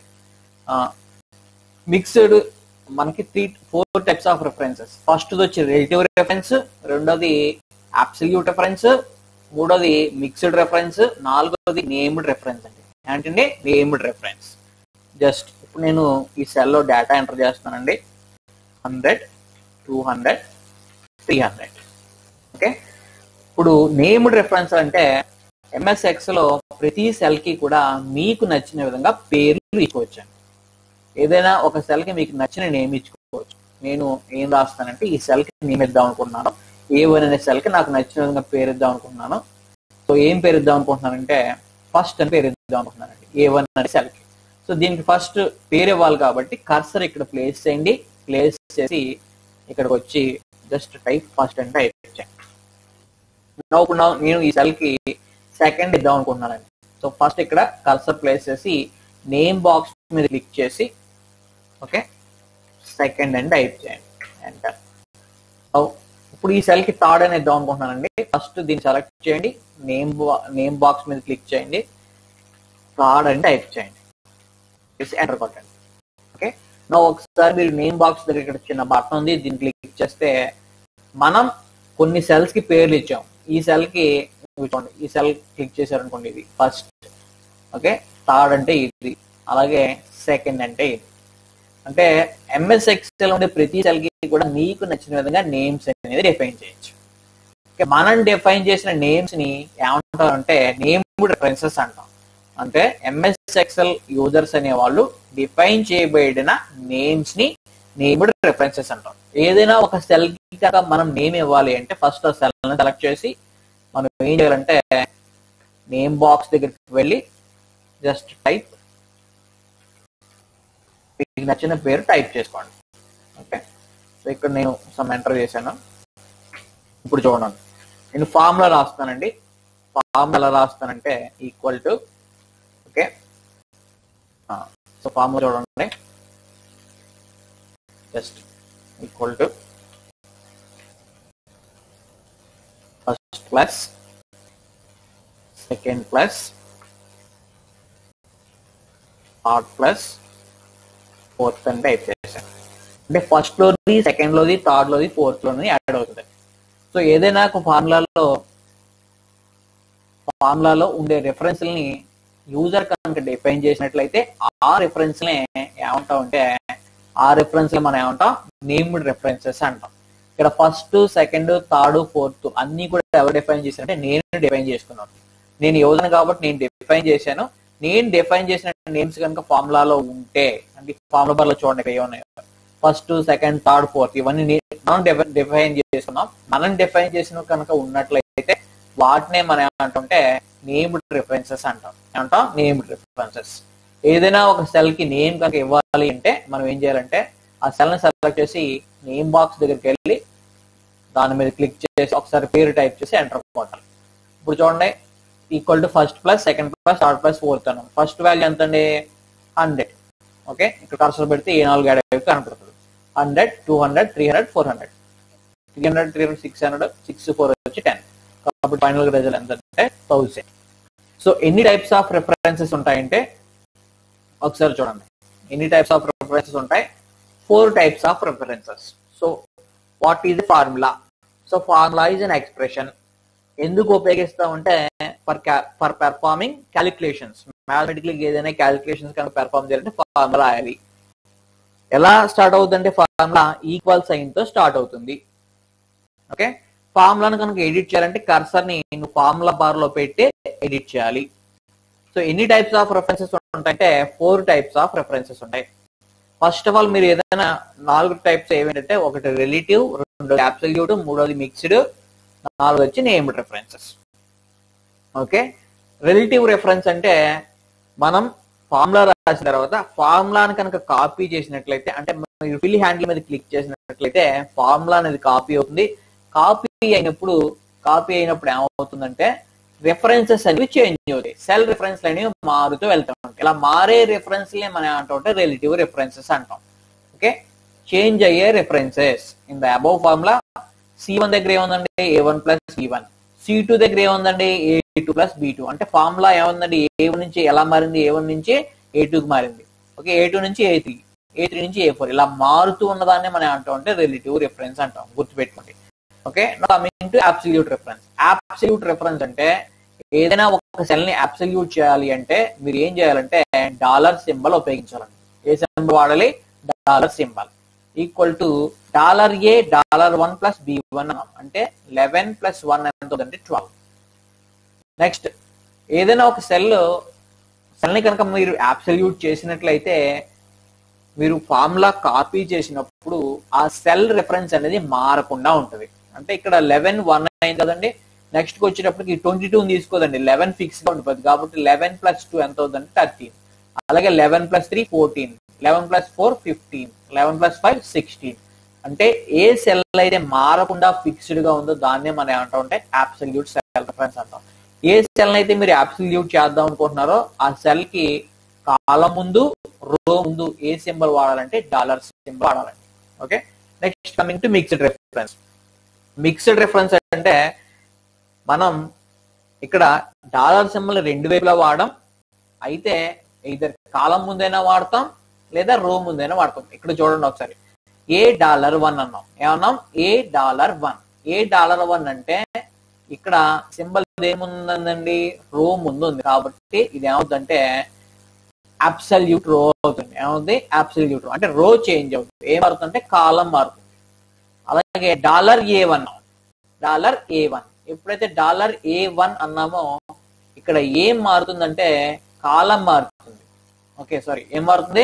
Speaker 1: మిక్స్డ్ మనకి three four types of references first వచ్చి రిలేటివ్ రెఫరెన్స్ రెండోది అబ్సల్యూట్ రెఫరెన్స్ మూడోది మిక్స్డ్ రెఫరెన్స్ నాలుగోది నేమ్డ్ రెఫరెన్స్ అండి ఏంటంటే నేమ్డ్ రెఫరెన్స్ జస్ట్ ఇప్పుడు నేను ఈ సెల్లో డేటా ఎంటర్ చేస్తానండి hundred two hundred three hundred okay ఇప్పుడు నేమ్డ్ రెఫరెన్స్ అంటే ఎంఎస్ఎక్స్ లో ప్రతి సెల్ కి కూడా మీకు నచ్చిన విధంగా పేర్లు ఇచ్చుకోవచ్చు ఏదైనా ఒక సెల్ కి మీకు నచ్చిన నేమ్ ఇచ్చుకోవచ్చు నేను ఏం రాస్తానంటే ఈ సెల్ కి నేమ్ ఇద్దాం అనుకుంటున్నాను ఏ వన్ అనే సెల్ కి నాకు నచ్చిన విధంగా పేరు ఇద్దాం అనుకుంటున్నాను సో ఏం పేరు ఇద్దాం అనుకుంటున్నానంటే ఫస్ట్ అని పేరు ఇద్దాం అనుకుంటున్నానండి ఏ వన్ అనే సెల్ కి సో దీనికి ఫస్ట్ పేరు ఇవ్వాలి కాబట్టి కర్సర్ ఇక్కడ ప్లేస్ చేయండి ప్లేస్ చేసి ఇక్కడికి వచ్చి జస్ట్ టైప్ ఫస్ట్ అని టైప్ చేయండి Now ఇప్పుడు నా- నేను ఈ సెల్ కి సెకండ్ ఇద్దాం అనుకుంటున్నానండి సో ఫస్ట్ ఇక్కడ కర్సర్ ప్లేస్ చేసి నేమ్ బాక్స్ మీద క్లిక్ చేసి ఓకే సెకండ్ అని టైప్ చేయండి ఎంటర్ ఇప్పుడు ఈ సెల్ కి థర్డ్ అని ఇద్దాం అనుకుంటున్నానండి ఫస్ట్ దీన్ని సెలెక్ట్ చేయండి నేమ్ నేమ్ బాక్స్ మీద క్లిక్ చేయండి థర్డ్ అని టైప్ చేయండి ఎంటర్ కొట్టండి ఓకే నా ఒకసారి మీరు నేమ్ బాక్స్ దగ్గర ఇక్కడ చిన్న బటన్ ఉంది దీన్ని క్లిక్ చేస్తే మనం కొన్ని సెల్స్ కి పేర్లు ఇచ్చాం ఈ సెల్ కి ఇవి చూడండి ఈ సెల్ క్లిక్ చేశారనుకోండి ఇది ఫస్ట్ ఓకే థర్డ్ అంటే ఇది అలాగే సెకండ్ అంటే ఇది అంటే ఎంఎస్ ఎక్సెల్ ఉండే ప్రతి సెల్ కి కూడా మీకు నచ్చిన విధంగా నేమ్స్ అనేది డిఫైన్ చేయొచ్చు ఓకే, మనం డిఫైన్ చేసిన నేమ్స్ ని ఏమంటారు అంటే నేమ్డ్ రెఫరెన్సెస్ అంటాం అంటే ఎంఎస్ ఎక్సెల్ యూజర్స్ అనే వాళ్ళు డిఫైన్ చేయబడిన నేమ్స్ ని నేమ్డ్ రెఫరెన్సెస్ అంటాం ఏదైనా ఒక సెల్ కి కనుక మనం నేమ్ ఇవ్వాలి అంటే ఫస్ట్ ఆ సెల్ ని సెలెక్ట్ చేసి మనం ఏం చేయాలంటే నేమ్ బాక్స్ దగ్గరికి వెళ్ళి జస్ట్ టైప్ మీకు నచ్చిన పేరు టైప్ చేసుకోండి ఓకే సో ఇక్కడ నేను సమ్ ఎంటర్ చేశాను ఇప్పుడు చూడండి నేను ఫార్ములా రాస్తానండి ఫార్ములా ఎలా రాస్తానంటే equal to okay so formula చూడండి just equal to first plus second plus third plus fourth అని టైప్ చేశాను అంటే ఫస్ట్ లోది సెకండ్ లోది థర్డ్ లోది ఫోర్త్ లోది యాడ్ అవుతుంది సో ఏదైనా ఒక ఫార్ములాలో ఫార్ములాలో ఉండే రెఫరెన్స్ ని యూజర్ కనుక డిఫైన్ చేసినట్లయితే ఆ రెఫరెన్స్ ని ఏమంటాం అంటే ఆ రెఫరెన్స్ మనం ఏమంటాం నేమ్డ్ రెఫరెన్సెస్ అంటాం ఇక్కడ ఫస్ట్ సెకండ్ థర్డ్ ఫోర్త్ అన్ని కూడా ఎవరు డిఫైన్ చేశారంటే నేను డిఫైన్ చేసుకున్నాను నేను యువతను కాబట్టి నేను డిఫైన్ చేశాను నేను డిఫైన్ చేసిన నేమ్స్ కనుక ఫార్ములాలో ఉంటే అంటే ఫార్ములా బార్ లో చూడండి ఇక్కడ ఏమన్నాయో ఫస్ట్ సెకండ్ థర్డ్ ఫోర్త్ ఇవన్నీ నే- మనం డిఫైన్ చేసుకున్నాం మనం డిఫైన్ చేసిన కనుక ఉన్నట్లయితే వాటినే మనం ఏమంటుంటే నేమ్డ్ రిఫరెన్సెస్ అంటాం ఏమంటాం నేమ్డ్ రిఫరెన్సెస్ ఏదైనా ఒక సెల్ కి నేమ్ కనుక ఇవ్వాలి అంటే మనం ఏం చేయాలంటే ఆ సెల్ ని సెలెక్ట్ చేసి నేమ్ బాక్స్ దగ్గరికి వెళ్ళి దాని మీద క్లిక్ చేసి ఒకసారి పేరు టైప్ చేసి ఎంటర్ కొట్టాలి ఇప్పుడు చూడండి equal to first plus second plus third plus fourth అన్నాం ఫస్ట్ వాల్యూ ఎంత అండి హండ్రెడ్ ఓకే ఇక్కడ కర్సర్ పెడితే ఏ నాలుగు యాడ్ అయితే కనపడుతుంది hundred two hundred three hundred four hundred three hundred three hundred six hundred six four వచ్చి టెన్ కాబట్టి ఫైనల్ రిజల్ట్ ఎంత అంటే థౌసండ్ సో ఎన్ని టైప్స్ ఆఫ్ రెఫరెన్సెస్ ఉంటాయంటే ఒకసారి చూడండి ఎన్ని టైప్స్ ఆఫ్ రెఫరెన్సెస్ ఉంటాయి four types of references so what is formula so formula is an expression ఎందుకు ఉపయోగిస్తామంటే for for performing calculations mathematical ఏదైనా క్యాలిక్యులేషన్స్ కనుక పెర్ఫార్మ్ చేయాలంటే ఫార్ములా రాయాలి ఎలా స్టార్ట్ అవుతుందంటే ఫార్ములా ఈక్వల్ సైన్ తో స్టార్ట్ అవుతుంది ఓకే ఫార్ములాను కనుక ఎడిట్ చేయాలంటే కర్సర్ ని నువ్వు ఫార్ములా బార్ లో పెట్టి ఎడిట్ చేయాలి సో ఎన్ని టైప్స్ ఆఫ్ రెఫరెన్సెస్ ఉంటాయంటే ఫోర్ టైప్స్ ఆఫ్ రెఫరెన్సెస్ ఉంటాయి ఫస్ట్ ఆఫ్ ఆల్ మీరు ఏదైనా నాలుగు టైప్స్ ఏమిటంటే ఒకటి రిలేటివ్ రెండు అబ్సల్యూట్ మూడోది మిక్స్డ్ నాలుగు వచ్చి named references okay relative reference అంటే మనం ఫార్ములా రాసిన తర్వాత ఫార్ములాని కనుక కాపీ చేసినట్లయితే అంటే మీరు ఫిల్ హ్యాండిల్ మీద క్లిక్ చేసినట్లయితే ఫార్ములా అనేది కాపీ అవుతుంది కాపీ అయినప్పుడు కాపీ అయినప్పుడు ఏమవుతుందంటే రిఫరెన్సెస్ అనేవి చేంజ్ అవుతాయి సెల్ రిఫరెన్స్ అనేవి మారుతూ వెళ్తూ ఉంటాయి ఇలా మారే రిఫరెన్స్ మనం ఏమంటాం రిలేటివ్ రిఫరెన్సెస్ అంటాం ఓకే చేంజ్ అయ్యే references in the above formula C one దగ్గర ఏముందండి A one plus B one C two దగ్గర ఏముందండి A two plus B two అంటే ఫార్ములా ఏముందండి ఏ వన్ నుంచి ఎలా మారింది ఏ వన్ నుంచి ఏ టూకి మారింది ఓకే ఏ టూ నుంచి ఏ త్రీ ఏ త్రీ నుంచి ఏ ఫోర్ ఇలా మారుతూ ఉన్నదాన్ని మనం అంటాం అంటే రిలేటివ్ రిఫరెన్స్ అంటాం గుర్తుపెట్టుకోండి okay coming to absolute reference absolute reference అంటే ఏదైనా ఒక సెల్ ని అబ్సల్యూట్ చేయాలి అంటే మీరు ఏం చేయాలంటే డాలర్ సింబల్ ఉపయోగించాలండి ఏ సింబల్ వాడాలి dollar symbol equal to dollar A dollar one plus B one అంటే లెవెన్ ప్లస్ వన్ ఎంత అంటే ట్వెల్వ్ నెక్స్ట్ ఏదైనా ఒక సెల్ సెల్ని కనుక మీరు అబ్సల్యూట్ చేసినట్లయితే మీరు ఫార్ములా కాపీ చేసినప్పుడు ఆ సెల్ రిఫరెన్స్ అనేది మారకుండా ఉంటుంది అంటే ఇక్కడ లెవెన్ వన్ అయింది కదండి నెక్స్ట్ వచ్చేటప్పటికి ట్వంటీ టూ తీసుకోదండి లెవెన్ ఫిక్స్ గా ఉంటుంది కాబట్టి లెవెన్ ప్లస్ టూ ఎంత అవుతుందంటే థర్టీన్ అలాగే eleven plus three fourteen eleven plus four fifteen eleven plus five sixteen అంటే ఏ సెల్ అయితే మారకుండా ఫిక్స్డ్ గా ఉందో దాన్నే మనం ఏమంటాం అంటే అబ్సల్యూట్ సెల్ రిఫరెన్స్ అంటాం ఏ సెల్ అయితే మీరు అబ్సల్యూట్ చేద్దాం అనుకుంటున్నారో ఆ సెల్ కి కాలం ముందు రో ముందు ఏ సింబల్ వాడాలంటే డాలర్ సింబల్ వాడాలండి okay next coming to mixed reference mixed reference అంటే మనం ఇక్కడ డాలర్ సింబల్ రెండు వైపులా వాడడం అయితే ఇద్దరు కాలం ముందైనా వాడతాం లేదా రో ముందైనా వాడతాం ఇక్కడ చూడండి ఒకసారి ఏ డాలర్ వన్ అన్నాం ఏమన్నాం A dollar one A dollar one అంటే ఇక్కడ సింబల్ ఏముందండి రో ముందు ఉంది కాబట్టి ఇది ఏమవుతుందంటే అబ్సల్యూట్ రో అవుతుంది ఏమవుతుంది అబ్సల్యూట్ రో అంటే రో చేంజ్ అవుతుంది ఏం మారుతుందంటే కాలం మారుతుంది అలాగే dollar A one dollar A one ఎప్పుడైతే డాలర్ ఏ వన్ అన్నామో ఇక్కడ ఏం మారుతుందంటే కాలం మారుతుంది ఓకే సారీ ఏం మారుతుంది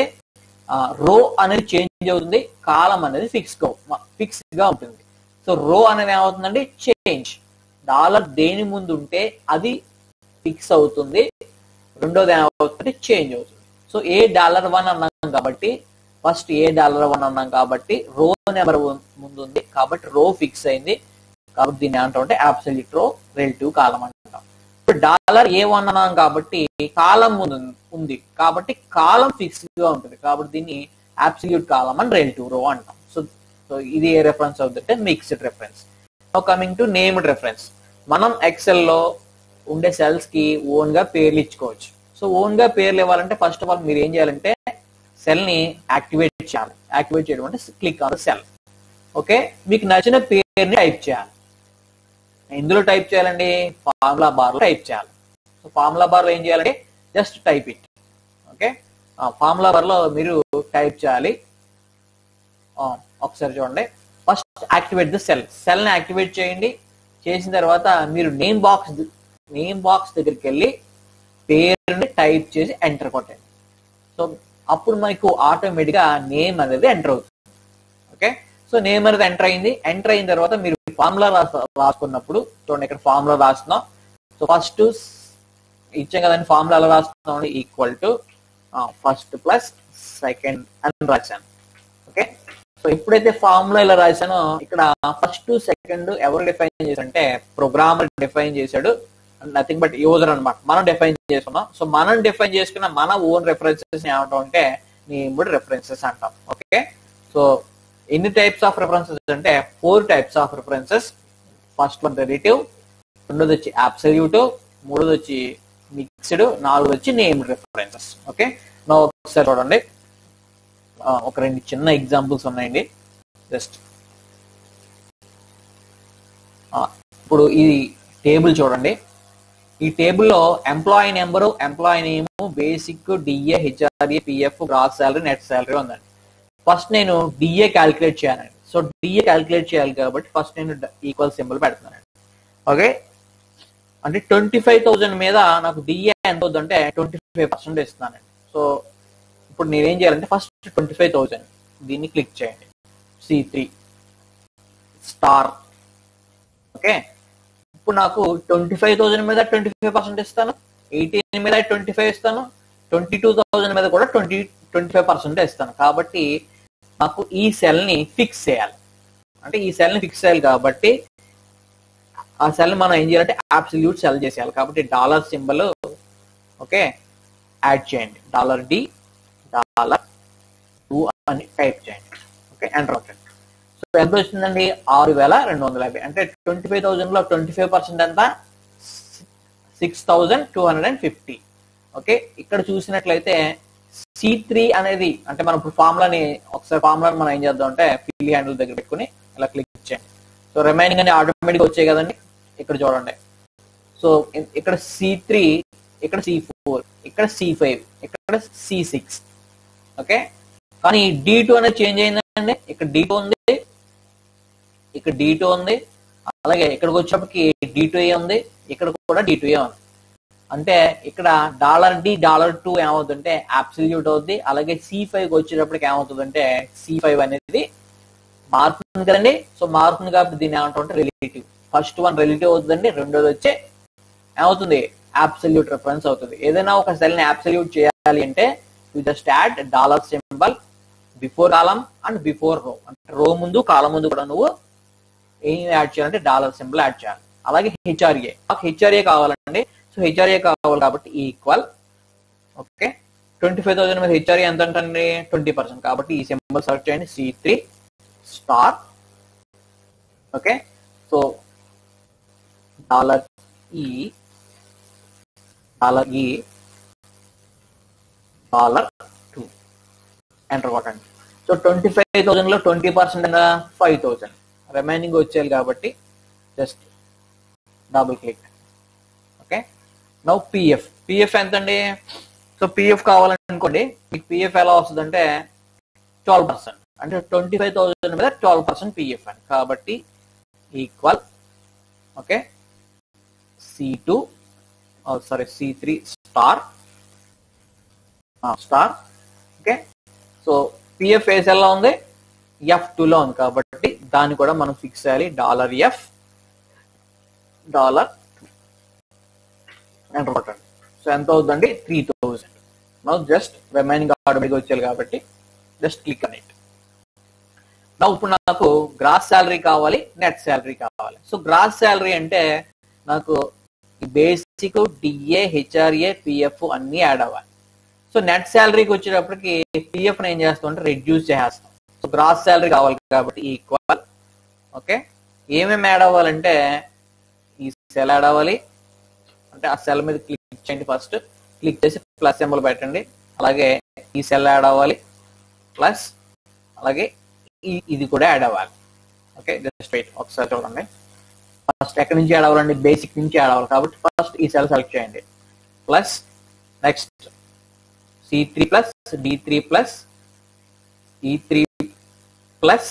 Speaker 1: రో అనేది చేంజ్ అవుతుంది కాలం అనేది ఫిక్స్ ఫిక్స్ గా ఉంటుంది సో రో అనేది ఏమవుతుందండి చేంజ్ డాలర్ దేని ముందు ఉంటే అది ఫిక్స్ అవుతుంది రెండోది ఏమవుతుంది చేంజ్ అవుతుంది సో ఏ డాలర్ వన్ అన్నాం కాబట్టి ఫస్ట్ ఏ డాలర్ వన్ అన్నాం కాబట్టి రో నెంబర్ ముందు ఉంది కాబట్టి రో ఫిక్స్ అయింది కాబట్టి దీన్ని ఏమంటాం అంటే అబ్సల్యూట్ రో రిలేటివ్ కాలం అంటాం ఇప్పుడు డాలర్ ఏ వన్ అన్నాం కాబట్టి కాలం ముందు ఉంది కాబట్టి కాలం ఫిక్స్ గా ఉంటుంది కాబట్టి దీన్ని అబ్సల్యూట్ కాలం అని రిలేటివ్ రో అంటాం సో సో ఇది ఏ రెఫరెన్స్ అవుతుందంటే mixed reference coming to named reference మనం ఎక్సెల్ లో ఉండే సెల్స్ కి ఓన్ గా పేర్లు ఇచ్చుకోవచ్చు సో ఓన్ గా పేర్లు ఇవ్వాలంటే ఫస్ట్ ఆఫ్ ఆల్ మీరు ఏం చేయాలంటే సెల్ ని యాక్టివేట్ చేయాలి యాక్టివేట్ చేయడం అంటే క్లిక్ ఆన్ సెల్ ఓకే మీకు నచ్చిన పేరుని టైప్ చేయాలి ఎందులో టైప్ చేయాలండి ఫార్ములా బార్ లో టైప్ చేయాలి సో ఫార్ములా బార్ లో ఏం చేయాలంటే just type it okay formula bar లో మీరు టైప్ చేయాలి ఒకసారి చూడండి first activate the cell cell ని యాక్టివేట్ చేయండి చేసిన తర్వాత మీరు నేమ్ బాక్స్ నేమ్ బాక్స్ దగ్గరికి వెళ్ళి పేరుని టైప్ చేసి ఎంటర్ కొట్టండి సో అప్పుడు మనకు ఆటోమేటిక్ గా నేమ్ అనేది ఎంటర్ అవుతుంది ఓకే సో నేమ్ అనేది ఎంటర్ అయింది ఎంటర్ అయిన తర్వాత మీరు ఫార్ములా రాసుకున్నప్పుడు చూడండి ఇక్కడ ఫార్ములా రాస్తున్నాం సో ఫస్ట్ ఇచ్చాం కదండి ఫార్ములా ఎలా రాస్తున్నాం equal to first plus second అని రాశాను ఓకే సో ఎప్పుడైతే ఫార్ములా ఇలా రాశానో ఇక్కడ ఫస్ట్ సెకండ్ ఎవరు డిఫైన్ చేశారంటే ప్రోగ్రామర్ డిఫైన్ చేశాడు నథింగ్ బట్ యూజర్ అనమాట మనం డిఫైన్ చేసుకున్నాం సో మనం డిఫైన్ చేసుకున్న మన ఓన్ రెఫరెన్సెస్ ఏమంటాం అంటే నేమ్డ్ రెఫరెన్సెస్ అంటాం ఓకే సో ఎన్ని టైప్స్ ఆఫ్ రెఫరెన్సెస్ అంటే four types of references first one relative రెండోది వచ్చి అబ్సల్యూట్ మూడోది వచ్చి మిక్స్డ్ నాలుగోది వచ్చి నేమ్డ్ రెఫరెన్సెస్ ఓకే నా ఒకసారి చూడండి ఒక రెండు చిన్న ఎగ్జాంపుల్స్ ఉన్నాయండి జస్ట్ ఇప్పుడు ఈ టేబుల్ చూడండి ఈ టేబుల్లో employee number employee name basic DA HRA PF gross salary net salary ఉందండి ఫస్ట్ నేను డిఏ క్యాలిక్యులేట్ చేయాలండి సో డిఏ క్యాలిక్యులేట్ చేయాలి కాబట్టి ఫస్ట్ నేను ఈక్వల్ సింబల్ పెడుతున్నానండి ఓకే అంటే ట్వంటీ ఫైవ్ థౌజండ్ మీద నాకు డిఏ ఎంత అవుతుందంటే ట్వంటీ ఫైవ్ పర్సెంట్ ఇస్తున్నానండి సో ఇప్పుడు నేనేం చేయాలంటే ఫస్ట్ ట్వంటీ ఫైవ్ థౌజండ్ దీన్ని క్లిక్ చేయండి సి త్రీ స్టార్ ఓకే ఇప్పుడు నాకు ట్వంటీ ఫైవ్ థౌసండ్ మీద ట్వంటీ ఫైవ్ పర్సెంట్ ఇస్తాను ఎయిటీన్ మీద ట్వంటీ ఫైవ్ ఇస్తాను ట్వంటీ టూ థౌసండ్ మీద కూడా ట్వంటీ ట్వంటీ ఫైవ్ పర్సెంట్ ఇస్తాను కాబట్టి నాకు ఈ సెల్ ని ఫిక్స్ చేయాలి అంటే ఈ సెల్ ని ఫిక్స్ చేయాలి కాబట్టి ఆ సెల్ మనం ఏం చేయాలంటే అబ్సల్యూట్ సెల్ చేసేయాలి కాబట్టి డాలర్ సింబల్ ఓకే యాడ్ చేయండి డాలర్ డి డాలర్ టూ అని టైప్ చేయండి ఓకే ఎంటర్ అవుతుంది సో ఎంత వచ్చిందండి ఆరు వేల రెండు వందల యాభై అంటే ట్వంటీ ఫైవ్ థౌసండ్ లో ట్వంటీ ఫైవ్ పర్సెంట్ ఎంత six thousand two hundred and fifty okay ఇక్కడ చూసినట్లయితే సి త్రీ అనేది అంటే మనం ఇప్పుడు ఫార్ములాని ఒకసారి ఫార్ములాని మనం ఏం చేద్దాం అంటే ఫిల్ హ్యాండిల్ దగ్గర పెట్టుకుని ఇలా క్లిక్ చేయండి సో రిమైనింగ్ అని ఆటోమేటిక్ వచ్చాయి కదండి ఇక్కడ చూడండి సో ఇక్కడ సి త్రీ ఇక్కడ సి ఫోర్ ఇక్కడ సి ఫైవ్ ఇక్కడ సి సిక్స్ ఓకే కానీ డి టూ అనేది చేంజ్ అయిందండి ఇక్కడ డి టూ ఉంది ఇక్కడ డి టూ ఉంది అలాగే ఇక్కడికి వచ్చేప్పటికి డి టూ ఏ ఉంది ఇక్కడ కూడా డి టూ ఏ ఉంది అంటే ఇక్కడ డాలర్ డి డాలర్ టూ ఏమవుతుందంటే అబ్సల్యూట్ అవుద్ది అలాగే సి ఫైవ్ వచ్చేటప్పటికి ఏమవుతుందంటే సి ఫైవ్ అనేది మారుతుంది కదండి సో మారుతుంది కాబట్టి దీన్ని ఏమంటాం రిలేటివ్ ఫస్ట్ వన్ రిలేటివ్ అవుతుందండి రెండోది వచ్చే ఏమవుతుంది అబ్సల్యూట్ రిఫరెన్స్ అవుతుంది ఏదైనా ఒక సెల్ ని అబ్సల్యూట్ చేయాలి అంటే you just add dollar symbol before column and before row అంటే రో ముందు కాలం ముందు కూడా నువ్వు ఏం యాడ్ చేయాలంటే డాలర్ సింబల్ యాడ్ చేయాలి అలాగే హెచ్ఆర్ఏ మాకు హెచ్ఆర్ఏ కావాలండి సో హెచ్ఆర్ఏ కావాలి కాబట్టి equal okay twenty five thousand మీద హెచ్ఆర్ఏ ఎంత అంటండి ట్వంటీ పర్సెంట్ కాబట్టి ఈ సింబల్ సెర్చ్ చేయండి C three star okay so dollar E dollar E dollar two enter కొట్టండి సో ట్వంటీ ఫైవ్ థౌసండ్ లో twenty percent five thousand remaining వచ్చేయాలి కాబట్టి just double click okay now PF PF ఎంత అండి సో పిఎఫ్ కావాలనుకోండి మీకు పిఎఫ్ ఎలా వస్తుందంటే ట్వెల్వ్ పర్సెంట్ అంటే ట్వంటీ ఫైవ్ థౌసండ్ మీద ట్వెల్వ్ పర్సెంట్ పిఎఫ్ అని కాబట్టి equal okay C two sorry C three star star okay so PF ఏస్ ఎలా ఉంది ఎఫ్ టూలో ఉంది కాబట్టి దాన్ని కూడా మనం ఫిక్స్ చేయాలి డాలర్ ఎఫ్ డాలర్ ఎంటర్ కొట్టండి సో ఎంత అవుతుందండి three thousand now just remaining automatic వచ్చేయాలి కాబట్టి జస్ట్ క్లిక్ అని నా ఇప్పుడు నాకు గ్రాస్ శాలరీ కావాలి నెట్ శాలరీ కావాలి సో గ్రాస్ శాలరీ అంటే నాకు బేసిక్ డిఏ హెచ్ఆర్ఏ పిఎఫ్ అన్ని యాడ్ అవ్వాలి సో నెట్ శాలరీకి వచ్చేటప్పటికి పిఎఫ్ ఏం చేస్తాం అంటే రెడ్యూస్ చేసేస్తాం సో గ్రాస్ శాలరీ కావాలి కాబట్టి ఈక్వల్ ఓకే ఏమేమి యాడ్ అవ్వాలంటే ఈ సెల్ యాడ్ అవ్వాలి అంటే ఆ సెల్ మీద క్లిక్ చేయండి ఫస్ట్ క్లిక్ చేసి ప్లస్ సింబల్ పెట్టండి అలాగే ఈ సెల్ యాడ్ అవ్వాలి ప్లస్ అలాగే ఈ ఇది కూడా యాడ్ అవ్వాలి ఓకే జస్ట్ వెయిట్ ఒకసారి చూడండి ఫస్ట్ ఎక్కడి నుంచి యాడ్ అవ్వాలండి బేసిక్ నుంచి యాడ్ అవ్వాలి కాబట్టి ఫస్ట్ ఈ సెల్ సెలెక్ట్ చేయండి plus next C three plus D three plus E three plus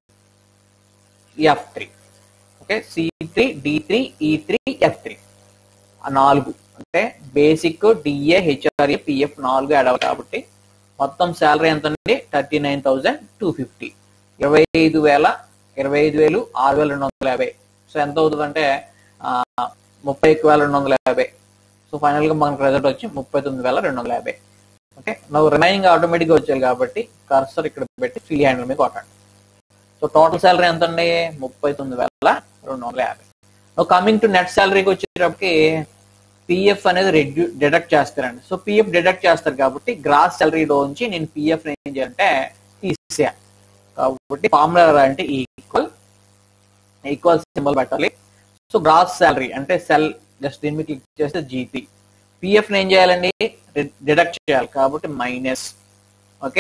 Speaker 1: F three okay C three D three E three F three ఆ నాలుగు అంటే బేసిక్ డిఏ హెచ్ఆర్ఏ పిఎఫ్ నాలుగు యాడ్ అవ్వాలి కాబట్టి మొత్తం శాలరీ ఎంత అండి thirty nine thousand two fifty ఇరవై ఐదు వేల ఇరవై ఐదు వేలు ఆరు వేల రెండు వందల యాభై సో ఎంత అవుతుందంటే ఆ, ముప్పై ఒక్క వేల రెండు వందల యాభై సో ఫైనల్గా మనకు రిజల్ట్ వచ్చి ముప్పై తొమ్మిది వేల రెండు వందల యాభై ఓకే నువ్వు రిమైనింగ్ ఆటోమేటిక్గా వచ్చేది కాబట్టి కర్సర్ ఇక్కడ పెట్టి ఫిల్ హ్యాండిల్ మీద కొట్టండి సో టోటల్ శాలరీ ఎంత అండి ముప్పై తొమ్మిది వేల రెండు వందల యాభై నువ్వు కమింగ్ టు నెట్ శాలరీకి వచ్చేటప్పటికి పిఎఫ్ అనేది రెడ్యూ డిడక్ట్ చేస్తారండి సో పిఎఫ్ డిడక్ట్ చేస్తారు కాబట్టి గ్రాస్ శాలరీలో నుంచి నేను పిఎఫ్ ఏం చేయాలంటే తీసేయాలి కాబట్టి ఫార్ములా అంటే ఈక్వల్ ఈక్వల్ సింబల్ పెట్టాలి సో గ్రాస్ శాలరీ అంటే సెల్ జస్ట్ దీని మీద క్లిక్ చేస్తే జీపీ పిఎఫ్ ఏం చేయాలండి డిడక్ట్ చేయాలి కాబట్టి minus okay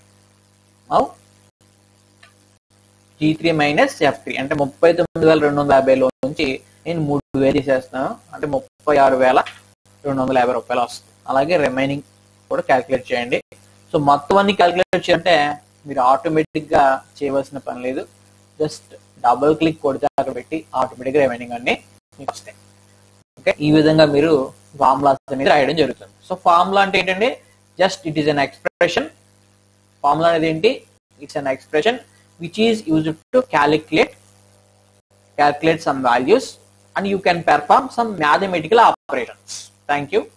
Speaker 1: G three minus F three అంటే ముప్పై తొమ్మిది వేల రెండు వందల యాభైలో నుంచి నేను మూడు వేలు తీసేస్తాను అంటే ముప్పై ఆరు వేల రెండు వందల యాభై రూపాయలు వస్తుంది అలాగే రిమైనింగ్ కూడా క్యాలిక్యులేట్ చేయండి సో మొత్తం అన్ని క్యాలిక్యులేట్ చేయాలంటే మీరు ఆటోమేటిక్ గా చేయవలసిన పని లేదు జస్ట్ డబుల్ క్లిక్ కొడితే అక్కడ పెట్టి ఆటోమేటిక్ రిమైనింగ్ అన్ని మీకు వస్తాయి ఓకే ఈ విధంగా మీరు ఫార్ములాస్ అనేది రాయడం జరుగుతుంది సో ఫార్ములా అంటే ఏంటంటే just it is an expression formula అనేది ఏంటి it's an expression which is used to calculate calculate some values and you can perform some mathematical operations. Thank you.